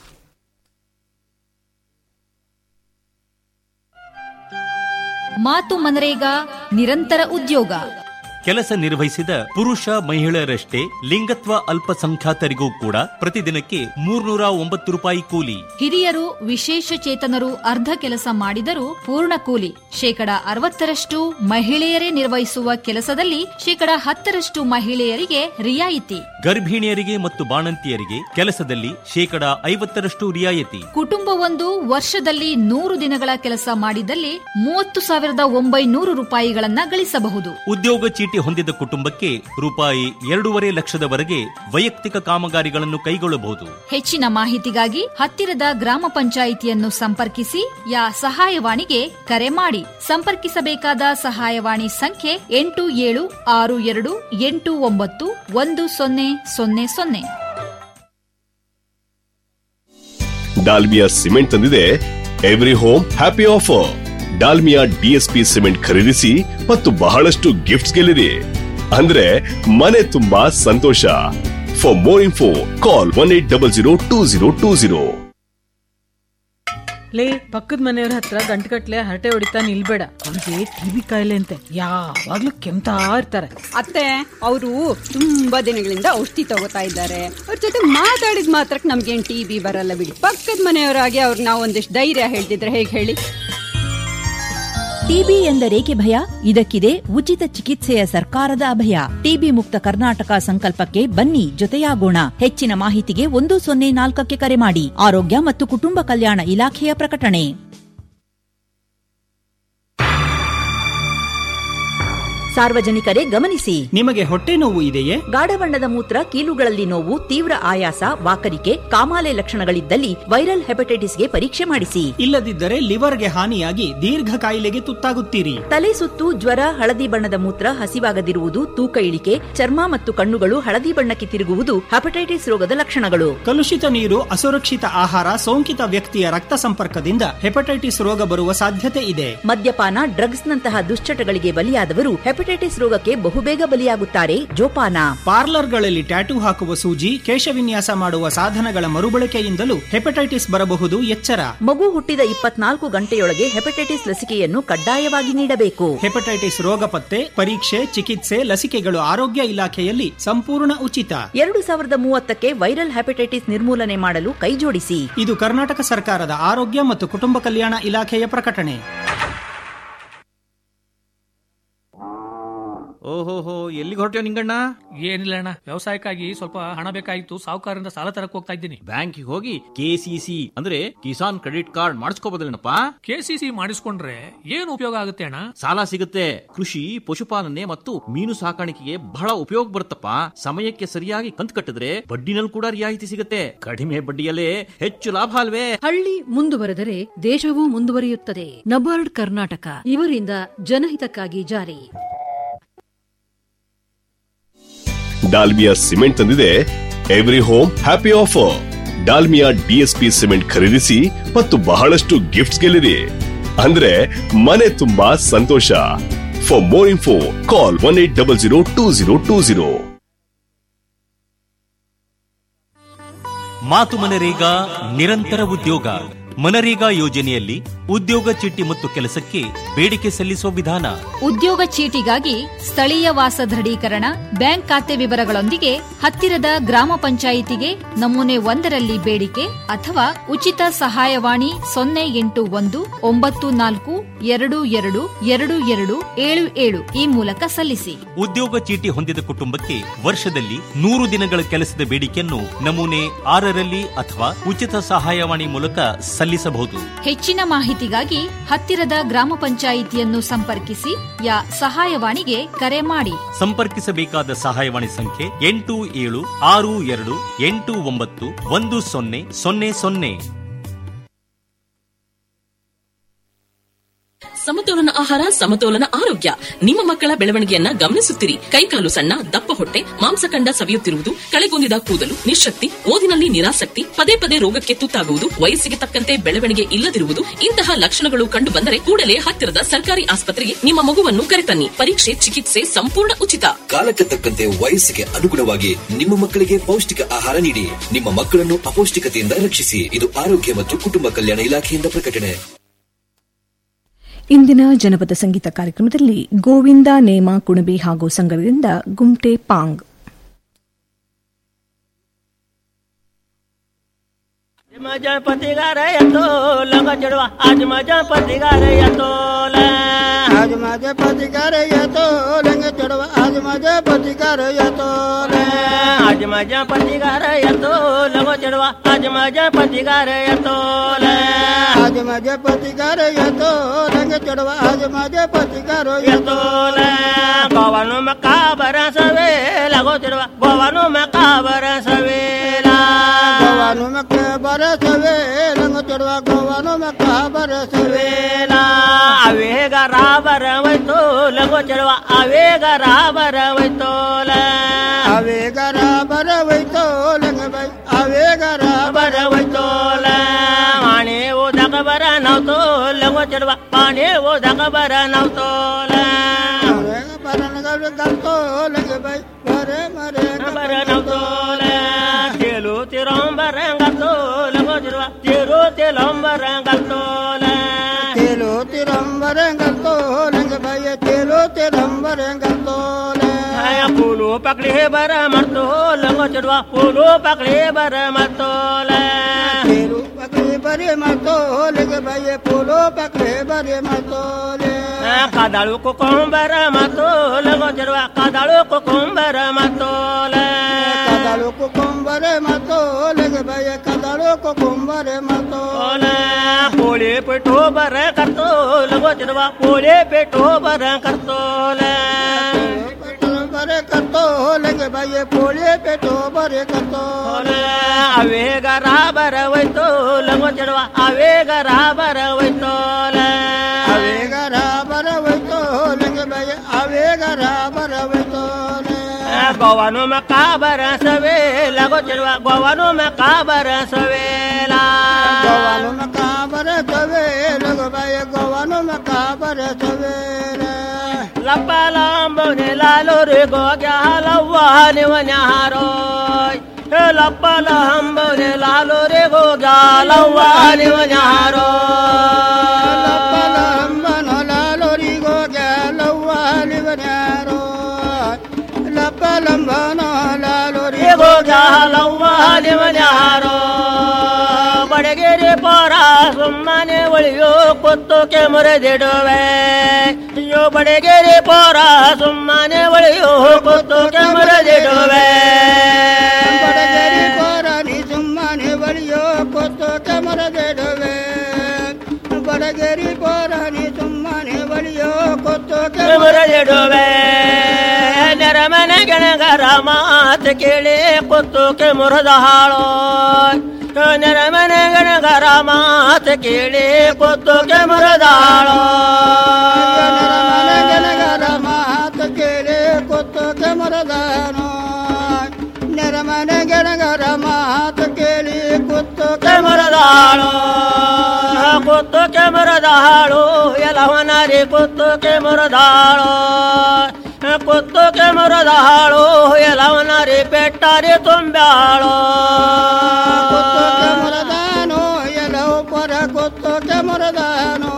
ಮಾತು ಮನರೇಗಾ ನಿರಂತರ ಉದ್ಯೋಗ ಕೆಲಸ ನಿರ್ವಹಿಸಿದ ಪುರುಷ ಮಹಿಳೆಯರಷ್ಟೇ ಲಿಂಗತ್ವ ಅಲ್ಪಸಂಖ್ಯಾತರಿಗೂ ಕೂಡ ಪ್ರತಿದಿನಕ್ಕೆ ಮೂರ್ನೂರ ಒಂಬತ್ತು ರೂಪಾಯಿ ಕೂಲಿ ಹಿರಿಯರು ವಿಶೇಷ ಚೇತನರು ಅರ್ಧ ಕೆಲಸ ಮಾಡಿದರೂ ಪೂರ್ಣ ಕೂಲಿ ಶೇಕಡ ಅರವತ್ತರಷ್ಟು ಮಹಿಳೆಯರೇ ನಿರ್ವಹಿಸುವ ಕೆಲಸದಲ್ಲಿ ಶೇಕಡ ಹತ್ತರಷ್ಟು ಮಹಿಳೆಯರಿಗೆ ರಿಯಾಯಿತಿ ಗರ್ಭಿಣಿಯರಿಗೆ ಮತ್ತು ಬಾಣಂತಿಯರಿಗೆ ಕೆಲಸದಲ್ಲಿ ಶೇಕಡ ಐವತ್ತರಷ್ಟು ರಿಯಾಯಿತಿ ಕುಟುಂಬವೊಂದು ವರ್ಷದಲ್ಲಿ ನೂರು ದಿನಗಳ ಕೆಲಸ ಮಾಡಿದಲ್ಲಿ ಮೂವತ್ತು ಸಾವಿರದ ಒಂಬೈನೂರು ರೂಪಾಯಿಗಳನ್ನ ಗಳಿಸಬಹುದು ಉದ್ಯೋಗ ಚೀಟಿ ಹೊಂದಿದ ಕುಟುಂಬಕ್ಕೆ ರೂಪಾಯಿ ಎರಡೂವರೆ ಲಕ್ಷದವರೆಗೆ ವೈಯಕ್ತಿಕ ಕಾಮಗಾರಿಗಳನ್ನು ಕೈಗೊಳ್ಳಬಹುದು ಹೆಚ್ಚಿನ ಮಾಹಿತಿಗಾಗಿ ಹತ್ತಿರದ ಗ್ರಾಮ ಪಂಚಾಯಿತಿಯನ್ನು ಸಂಪರ್ಕಿಸಿ ಯಾ ಸಹಾಯವಾಣಿಗೆ ಕರೆ ಮಾಡಿ ಸಂಪರ್ಕಿಸಬೇಕಾದ ಸಹಾಯವಾಣಿ ಸಂಖ್ಯೆ ಎಂಟು ಏಳು ಆರು ಎರಡು ಎಂಟು ಒಂಬತ್ತು ಒಂದು ಸೊನ್ನೆ ಸೊನ್ನೆ ಸೊನ್ನೆ ಡಾಲ್ಮಿಯಾ ಸಿಮೆಂಟ್ ತಂದಿದೆ every home happy offer Dalmia DSP cement ಖರೀದಿಸಿ ಮತ್ತು ಬಹಳಷ್ಟು ಗಿಫ್ಟ್ಸ್ ಗೆಲ್ಲಿರಿ ಅಂದ್ರೆ ಮನೆ ತುಂಬಾ ಸಂತೋಷ for more info call one eight double zero two zero two zero ಲೇ ಪಕ್ಕದ ಮನೆಯವ್ರ ಹತ್ರ ಗಂಟುಗಟ್ಲೆ ಹರಟೆ ಹೊಡಿತಾ ನಿಲ್ಬೇಡ ಅವ್ರಿಗೆ ಟಿವಿ ಕಾಯಿಲೆ ಅಂತೆ ಯಾವಾಗ್ಲೂ ಕೆಮ್ತಾ ಇರ್ತಾರೆ ಅತ್ತೆ ಅವರು ತುಂಬಾ ದಿನಗಳಿಂದ ಔಷಧಿ ತಗೋತಾ ಇದ್ದಾರೆ ಅವ್ರ ಜೊತೆ ಮಾತಾಡಿದ ಮಾತ್ರಕ್ಕೆ ನಮ್ಗೇನ್ ಟಿ ಬಿ ಬರಲ್ಲ ಬಿಡಿ ಪಕ್ಕದ ಮನೆಯವರಾಗಿ ಅವ್ರಿಗೆ ನಾವು ಒಂದಿಷ್ಟು ಧೈರ್ಯ ಹೇಳ್ತಿದ್ರೆ ಹೇಗೆ ಹೇಳಿ ಟಿಬಿ ಎಂದರೇಕೆ ಭಯ ಇದಕ್ಕಿದೆ ಉಚಿತ ಚಿಕಿತ್ಸೆಯ ಸರ್ಕಾರದ ಅಭಯ ಟಿಬಿ ಮುಕ್ತ ಕರ್ನಾಟಕ ಸಂಕಲ್ಪಕ್ಕೆ ಬನ್ನಿ ಜೊತೆಯಾಗೋಣ ಹೆಚ್ಚಿನ ಮಾಹಿತಿಗೆ ಒಂದು ಸೊನ್ನೆ ನಾಲ್ಕಕ್ಕೆ ಕರೆ ಮಾಡಿ ಆರೋಗ್ಯ ಮತ್ತು ಕುಟುಂಬ ಕಲ್ಯಾಣ ಇಲಾಖೆಯ ಪ್ರಕಟಣೆ ಸಾರ್ವಜನಿಕರೇ ಗಮನಿಸಿ ನಿಮಗೆ ಹೊಟ್ಟೆ ನೋವು ಇದೆಯೇ ಗಾಢ ಬಣ್ಣದ ಮೂತ್ರ ಕೀಲುಗಳಲ್ಲಿ ನೋವು ತೀವ್ರ ಆಯಾಸ ವಾಕರಿಕೆ ಕಾಮಾಲೆ ಲಕ್ಷಣಗಳಿದ್ದಲ್ಲಿ ವೈರಲ್ ಹೆಪಟೈಟಿಸ್ಗೆ ಪರೀಕ್ಷೆ ಮಾಡಿಸಿ ಇಲ್ಲದಿದ್ದರೆ ಲಿವರ್ಗೆ ಹಾನಿಯಾಗಿ ದೀರ್ಘ ಕಾಯಿಲೆಗೆ ತುತ್ತಾಗುತ್ತೀರಿ ತಲೆ ಸುತ್ತು ಜ್ವರ ಹಳದಿ ಬಣ್ಣದ ಮೂತ್ರ ಹಸಿವಾಗದಿರುವುದು ತೂಕ ಇಳಿಕೆ ಚರ್ಮ ಮತ್ತು ಕಣ್ಣುಗಳು ಹಳದಿ ಬಣ್ಣಕ್ಕೆ ತಿರುಗುವುದು ಹೆಪಟೈಟಿಸ್ ರೋಗದ ಲಕ್ಷಣಗಳು ಕಲುಷಿತ ನೀರು ಅಸುರಕ್ಷಿತ ಆಹಾರ ಸೋಂಕಿತ ವ್ಯಕ್ತಿಯ ರಕ್ತ ಸಂಪರ್ಕದಿಂದ ಹೆಪಟೈಟಿಸ್ ರೋಗ ಬರುವ ಸಾಧ್ಯತೆ ಇದೆ ಮದ್ಯಪಾನ ಡ್ರಗ್ಸ್ನಂತಹ ದುಶ್ಚಟಗಳಿಗೆ ಬಲಿಯಾದವರು ಹೆಪಟೈಟಿಸ್ ರೋಗಕ್ಕೆ ಬಹುಬೇಗ ಬಲಿಯಾಗುತ್ತಾರೆ ಜೋಪಾನ ಪಾರ್ಲರ್ಗಳಲ್ಲಿ ಟ್ಯಾಟೂ ಹಾಕುವ ಸೂಜಿ ಕೇಶವಿನ್ಯಾಸ ಮಾಡುವ ಸಾಧನಗಳ ಮರುಬಳಕೆಯಿಂದಲೂ ಹೆಪಟೈಟಿಸ್ ಬರಬಹುದು ಎಚ್ಚರ ಮಗು ಹುಟ್ಟಿದ ಇಪ್ಪತ್ನಾಲ್ಕು ಗಂಟೆಯೊಳಗೆ ಹೆಪಟೈಟಿಸ್ ಲಸಿಕೆಯನ್ನು ಕಡ್ಡಾಯವಾಗಿ ನೀಡಬೇಕು ಹೆಪಟೈಟಿಸ್ ರೋಗ ಪತ್ತೆ ಪರೀಕ್ಷೆ ಚಿಕಿತ್ಸೆ ಲಸಿಕೆಗಳು ಆರೋಗ್ಯ ಇಲಾಖೆಯಲ್ಲಿ ಸಂಪೂರ್ಣ ಉಚಿತ ಎರಡು ಸಾವಿರದ ಮೂವತ್ತಕ್ಕೆ ವೈರಲ್ ಹೆಪಟೈಟಿಸ್ ನಿರ್ಮೂಲನೆ ಮಾಡಲು ಕೈಜೋಡಿಸಿ ಇದು ಕರ್ನಾಟಕ ಸರ್ಕಾರದ ಆರೋಗ್ಯ ಮತ್ತು ಕುಟುಂಬ ಕಲ್ಯಾಣ ಇಲಾಖೆಯ ಪ್ರಕಟಣೆ ಓಹೋಹೋ ಎಲ್ಲಿಗೆ ಹೊರಟ್ಯೋ ನಿಂಗಣ್ಣ ಏನಿಲ್ಲ ಅಣ್ಣ ವ್ಯವಸಾಯಕ್ಕಾಗಿ ಸ್ವಲ್ಪ ಹಣ ಬೇಕಾಗಿತ್ತು ಸಾಹುಕಾರರಿಂದ ಸಾಲ ತರಕ್ ಹೋಗ್ತಾ ಇದ್ದೀನಿ ಬ್ಯಾಂಕಿಗೆ ಹೋಗಿ ಕೆಸಿಸಿ ಅಂದ್ರೆ ಕಿಸಾನ್ ಕ್ರೆಡಿಟ್ ಕಾರ್ಡ್ ಮಾಡಿಸ್ಕೋಬೋದಲ್ಲೇನಪ್ಪ ಕೆಸಿಸಿ ಮಾಡಿಸ್ಕೊಂಡ್ರೆ ಏನು ಉಪಯೋಗ ಆಗುತ್ತೆ ಅಣ್ಣ ಸಾಲ ಸಿಗುತ್ತೆ ಕೃಷಿ ಪಶುಪಾಲನೆ ಮತ್ತು ಮೀನು ಸಾಕಾಣಿಕೆಗೆ ಬಹಳ ಉಪಯೋಗ ಬರುತ್ತಪ್ಪ ಸಮಯಕ್ಕೆ ಸರಿಯಾಗಿ ಕಂತು ಕಟ್ಟಿದ್ರೆ ಬಡ್ಡಿನಲ್ಲಿ ಕೂಡ ರಿಯಾಯಿತಿ ಸಿಗುತ್ತೆ ಕಡಿಮೆ ಬಡ್ಡಿಯಲ್ಲೇ ಹೆಚ್ಚು ಲಾಭ ಅಲ್ವೇ ಹಳ್ಳಿ ಮುಂದುವರೆದರೆ ದೇಶವೂ ಮುಂದುವರಿಯುತ್ತದೆ ನಬಾರ್ಡ್ ಕರ್ನಾಟಕ ಇವರಿಂದ ಜನಹಿತಕ್ಕಾಗಿ ಜಾರಿ ಡಾಲ್ಮಿಯಾ ಸಿಮೆಂಟ್ ತಂದಿದೆ every home happy offer Dalmia DSP cement ಖರೀದಿಸಿ ಮತ್ತು ಬಹಳಷ್ಟು ಗಿಫ್ಟ್ಸ್ ಗೆಲ್ಲಿರಿ ಅಂದ್ರೆ ಮನೆ ತುಂಬಾ ಸಂತೋಷ for more info call one eight double zero two zero two zero ಮಾತು ಮನರೇಗಾ ನಿರಂತರ ಉದ್ಯೋಗ ಮನರೇಗಾ ಯೋಜನೆಯಲ್ಲಿ ಉದ್ಯೋಗ ಚೀಟಿ ಮತ್ತು ಕೆಲಸಕ್ಕೆ ಬೇಡಿಕೆ ಸಲ್ಲಿಸುವ ವಿಧಾನ ಉದ್ಯೋಗ ಚೀಟಿಗಾಗಿ ಸ್ಥಳೀಯ ವಾಸ ದೃಢೀಕರಣ ಬ್ಯಾಂಕ್ ಖಾತೆ ವಿವರಗಳೊಂದಿಗೆ ಹತ್ತಿರದ ಗ್ರಾಮ ಪಂಚಾಯಿತಿಗೆ ನಮೂನೆ ಒಂದರಲ್ಲಿ ಬೇಡಿಕೆ ಅಥವಾ ಉಚಿತ ಸಹಾಯವಾಣಿ ಸೊನ್ನೆ ಎಂಟು ಒಂದು ಒಂಬತ್ತು ನಾಲ್ಕು ಎರಡು ಎರಡು ಎರಡು ಎರಡು ಏಳು ಏಳು ಈ ಮೂಲಕ ಸಲ್ಲಿಸಿ ಉದ್ಯೋಗ ಚೀಟಿ ಹೊಂದಿದ ಕುಟುಂಬಕ್ಕೆ ವರ್ಷದಲ್ಲಿ ನೂರು ದಿನಗಳ ಕೆಲಸದ ಬೇಡಿಕೆಯನ್ನು ನಮೂನೆ ಆರರಲ್ಲಿ ಅಥವಾ ಉಚಿತ ಸಹಾಯವಾಣಿ ಮೂಲಕ ಸಲ್ಲಿಸಬಹುದು ಹೆಚ್ಚಿನ ಮಾಹಿತಿಗಾಗಿ ಹತ್ತಿರದ ಗ್ರಾಮ ಪಂಚಾಯಿತಿಯನ್ನು ಸಂಪರ್ಕಿಸಿ ಯಾ ಸಹಾಯವಾಣಿಗೆ ಕರೆ ಮಾಡಿ ಸಂಪರ್ಕಿಸಬೇಕಾದ ಸಹಾಯವಾಣಿ ಸಂಖ್ಯೆ ಎಂಟು ಏಳು ಆರು ಎರಡು ಎಂಟು ಒಂಬತ್ತು ಒಂದು ಸೊನ್ನೆ ಸೊನ್ನೆ ಸೊನ್ನೆ ಸಮತೋಲನ ಆಹಾರ ಸಮತೋಲನ ಆರೋಗ್ಯ ನಿಮ್ಮ ಮಕ್ಕಳ ಬೆಳವಣಿಗೆಯನ್ನ ಗಮನಿಸುತ್ತಿರಿ ಕೈಕಾಲು ಸಣ್ಣ ದಪ್ಪ ಹೊಟ್ಟೆ ಮಾಂಸಖಂಡ ಸವಿಯುತ್ತಿರುವುದು ಕಳೆಗುಂದಿದ ಕೂದಲು ನಿಶಕ್ತಿ ಓದಿನಲ್ಲಿ ನಿರಾಸಕ್ತಿ ಪದೇ ಪದೇ ರೋಗಕ್ಕೆ ತುತ್ತಾಗುವುದು ವಯಸ್ಸಿಗೆ ತಕ್ಕಂತೆ ಬೆಳವಣಿಗೆ ಇಲ್ಲದಿರುವುದು ಇಂತಹ ಲಕ್ಷಣಗಳು ಕಂಡು ಬಂದರೆ ಕೂಡಲೇ ಹತ್ತಿರದ ಸರ್ಕಾರಿ ಆಸ್ಪತ್ರೆಗೆ ನಿಮ್ಮ ಮಗುವನ್ನು ಕರೆತನ್ನಿ ಪರೀಕ್ಷೆ ಚಿಕಿತ್ಸೆ ಸಂಪೂರ್ಣ ಉಚಿತ ಕಾಲಕ್ಕೆ ತಕ್ಕಂತೆ ವಯಸ್ಸಿಗೆ ಅನುಗುಣವಾಗಿ ನಿಮ್ಮ ಮಕ್ಕಳಿಗೆ ಪೌಷ್ಟಿಕ ಆಹಾರ ನೀಡಿ ನಿಮ್ಮ ಮಕ್ಕಳನ್ನು ಅಪೌಷ್ಟಿಕತೆಯಿಂದ ರಕ್ಷಿಸಿ ಇದು ಆರೋಗ್ಯ ಮತ್ತು ಕುಟುಂಬ ಕಲ್ಯಾಣ ಇಲಾಖೆಯಿಂದ ಪ್ರಕಟಣೆ ಇಂದಿನ ಜನಪದ ಸಂಗೀತ ಕಾರ್ಯಕ್ರಮದಲ್ಲಿ ಗೋವಿಂದ ನೇಮ ಕುಣಬಿ ಹಾಗೂ ಸಂಘದಿಂದ ಗುಮ್ಟೆ ಪಾಂಗ್ माझ्या पतिगार येतो लंग चढवा आज माझ्या पतिगार येतो आज माझ्या पतिगार येतो लंग चढवा आज माझ्या पतिगार येतो आज माझ्या पतिगार येतो लंग चढवा आज माझ्या पतिगार येतो आज माझ्या पतिगार येतो लंग चढवा आज माझ्या पतिगार येतो गोवानो मका बरा सवे लगो चढवा गोवानो मका बरा सवेला गोवानो मका बरा सवे लंग चढवा गोवानो मका बरा सवेला आवे गरा बरा वैतो लगो चढवा आवे गरा बरा वैतो आवे गरा बरा वैतो लंग बाई आवे गरा बरा वैतो पाणी ओ दाग बरा नव्हतो लगो चढवा पाणी ओ दाग बरा नव्हतो घालतो लगे बाई बरे मरे बरं नव्हतो तेलो ते रोंबर घालतो लगो चढवा तेरो ते लोंबर घालतो तेलो ते रोंबर घालतो लगे बाई तेलो ते रोंबर घालतो पोलो पकडे बर मारतो लंगो चढवा पोलो पकडे बर मारतो तेरू पकडे बरे मारतो लगे बाई पोलो पकडे बरे मारतो कादाळू कोकोंबर मारतो लंगो चढवा कादाळू कोकोंबर मारतो कादाळू कोकोंबर मारतो लगे बाई कादाळू कोकोंबर मारतो पोळे पेटो बर करतो लंगो चढवा पोळे पेटो बर करतो बरे करतो लगे बाई पोळे पेटो बरे करतो आवे गरा बर वैतो लंगो चढवा आवे गरा बर वैतो आवे गरा बर वैतो लगे बाई आवे गरा बर वैतो गोवानो मका बर सवे लगो चढवा गोवानो मका बर सवेला गोवानो मका बर सवे लगो बाई गोवानो मका बर सवेला ಲಪ್ಪ ಲಾಂಬೋನೆ ಲಾಲೋ ರೇ ಗೋಗ್ಯ ಲವ್ವ ನಿವನ್ಯಾರೋ ಲಪ್ಪ ಲಾಂಬೋನೆ ಲಾಲೋ ರೇ ಗೋಗ್ಯ ಲವ್ವ ನಿವನ್ಯಾರೋ ಲಪ್ಪ ಲಾಂಬನ ಲಾಲೋ ರಿ ಗೋಗ್ಯ ಲವ್ವ ನಿವನ್ಯಾರೋ ಲಪ್ಪ ಲಂಬನ ಲಾಲೋ ರಿ ಗೋಗ್ಯ ಲವ್ವ ನಿವನ್ಯಾರೋ ಬಡಗೆರೆ ಪರ ಸುಮ್ಮನೆ ಒಳಿಯೋ ಕೊತ್ತೋಕೆ ಮೊರೆದಿಡುವೆ ಅಯ್ಯೋ ಬಡಗೆರೆ ಪರ ಸುಮ್ಮನೆ ಒಳಿಯೋ ಕೊತ್ತೋಕೆ ಮೊರೆದಿಡುವೆ ಬಡಗೆರೆ ಪರ ನೀ ಸುಮ್ಮನೆ ಒಳಿಯೋ ಕೊತ್ತೋಕೆ ಮೊರೆದಿಡುವೆ ಬಡಗೆರೆ ಪರ ನೀ ಸುಮ್ಮನೆ ಒಳಿಯೋ ಕೊತ್ತೋಕೆ ಮೊರೆದಿಡುವೆ ನೆರಮನೆ ಗೆಣಗರ ಮಾತು ಕೇಳಿ ಕೊತ್ತೋಕೆ ಮುರಿದ ಹಾಳೋ ನೆರಮನೆ ಗಣಗರ ಮಾತು ಕೇಳಿ ಕೊತ್ತೋಕೆ ಮುರಿದಾಳೋ ಗಣಗರ ಮಾತು ಕೇಳಿ ಕೊತ್ತೋಕೆ ಮುರಿದಾನೋ ನೆರಮನೆ ಗಣಗರ ಮಾತು ಕೇಳಿ ಕೊತ್ತೋಕೆ ಮುರಿದಾಳೋ ಕೊತ್ತೋಕೆ ಮುರಿದಾಳು ಎಲ್ಲವನರಿ ಕೊತ್ತೋಕೆ ಮುರಿದಾಳೋ ಕೊತ್ತೋಕೆ ಮುರಿದಾಳು ಎಲ್ಲವನರಿ ಪೆಟ್ಟಾರಿ ತುಂಬ್ಯಾಳೋ ಕೊತ್ತೋಕೆ ಮುರಿದಾನೋ ಎಲ್ಲವ ಪರ ಕೊತ್ತೋಕೆ ಮುರಿದಾನೋ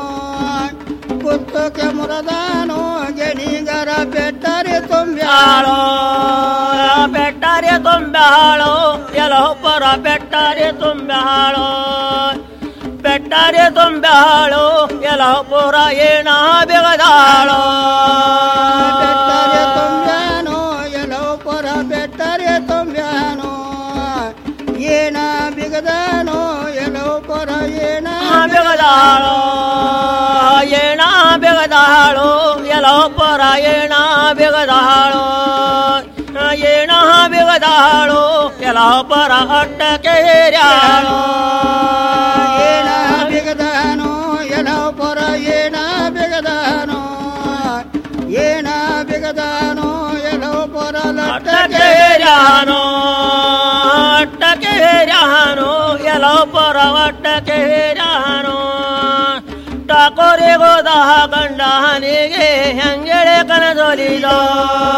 ಬೆಗದಾಳೋ ಬೆಟ್ಟಾರೆ ತುಂಬಾಳೋ ಎಲ್ಲೋ ಪರ ಬೆಟ್ಟಾರೆ ತುಂಬಾಳೋ ಬೆಟ್ಟಾರೆ ತುಂಬಾಳೋ ಎಲ್ಲೋ ಪುರ ಏನ ಬೆಗದಾಳೋ ಬೆಟ್ಟಾರೆ ತುಂಬ್ಯಾನೋ ಎಲ್ಲೋ ಪರ ಬೆಟ್ಟಾರೆ ತುಂಬ್ಯಾನೋ ಏನ ಬಿಗದಾನೋ ಎಲ್ಲೋ ಪರ ಏನ ಬೆಗದಾಳೋ ಏನ ಬೆಗದಾಳೋ ಎಲ್ಲೋ ಪರ ಏನ ಬೆಗದಾಳೋ ಏನ ಬೆಗದಾಳೋ ಎಲ್ಲೋ ಪರ ಅಟ್ಟಕ್ಕೆ ಹೇರ್ಯಾಳೋ ಏನ ಬೆಗದಾನೋ ಎಲ್ಲೋ ಪರ ಏನ ಬೆಗದಾನೋ ಏನ ಬೆಗದಾನೋ ಎಲ್ಲೋ ಪರ ಲಟ್ಟಕ್ಕೆ ಹೇರ್ಯಾನೋ ಅಟ್ಟಕ್ಕೆ ಹೇರ್ಯಾನೋ ಎಲ್ಲೋ ಪರ ಅಟ್ಟಕ್ಕೆ ಹೇರ್ಯಾನೋ ಟಾಕೋರಿಗೋದ ಗಂಡನಿಗೆ ಹೆಂಗೆಳೆ ಕನದೊಲಿದ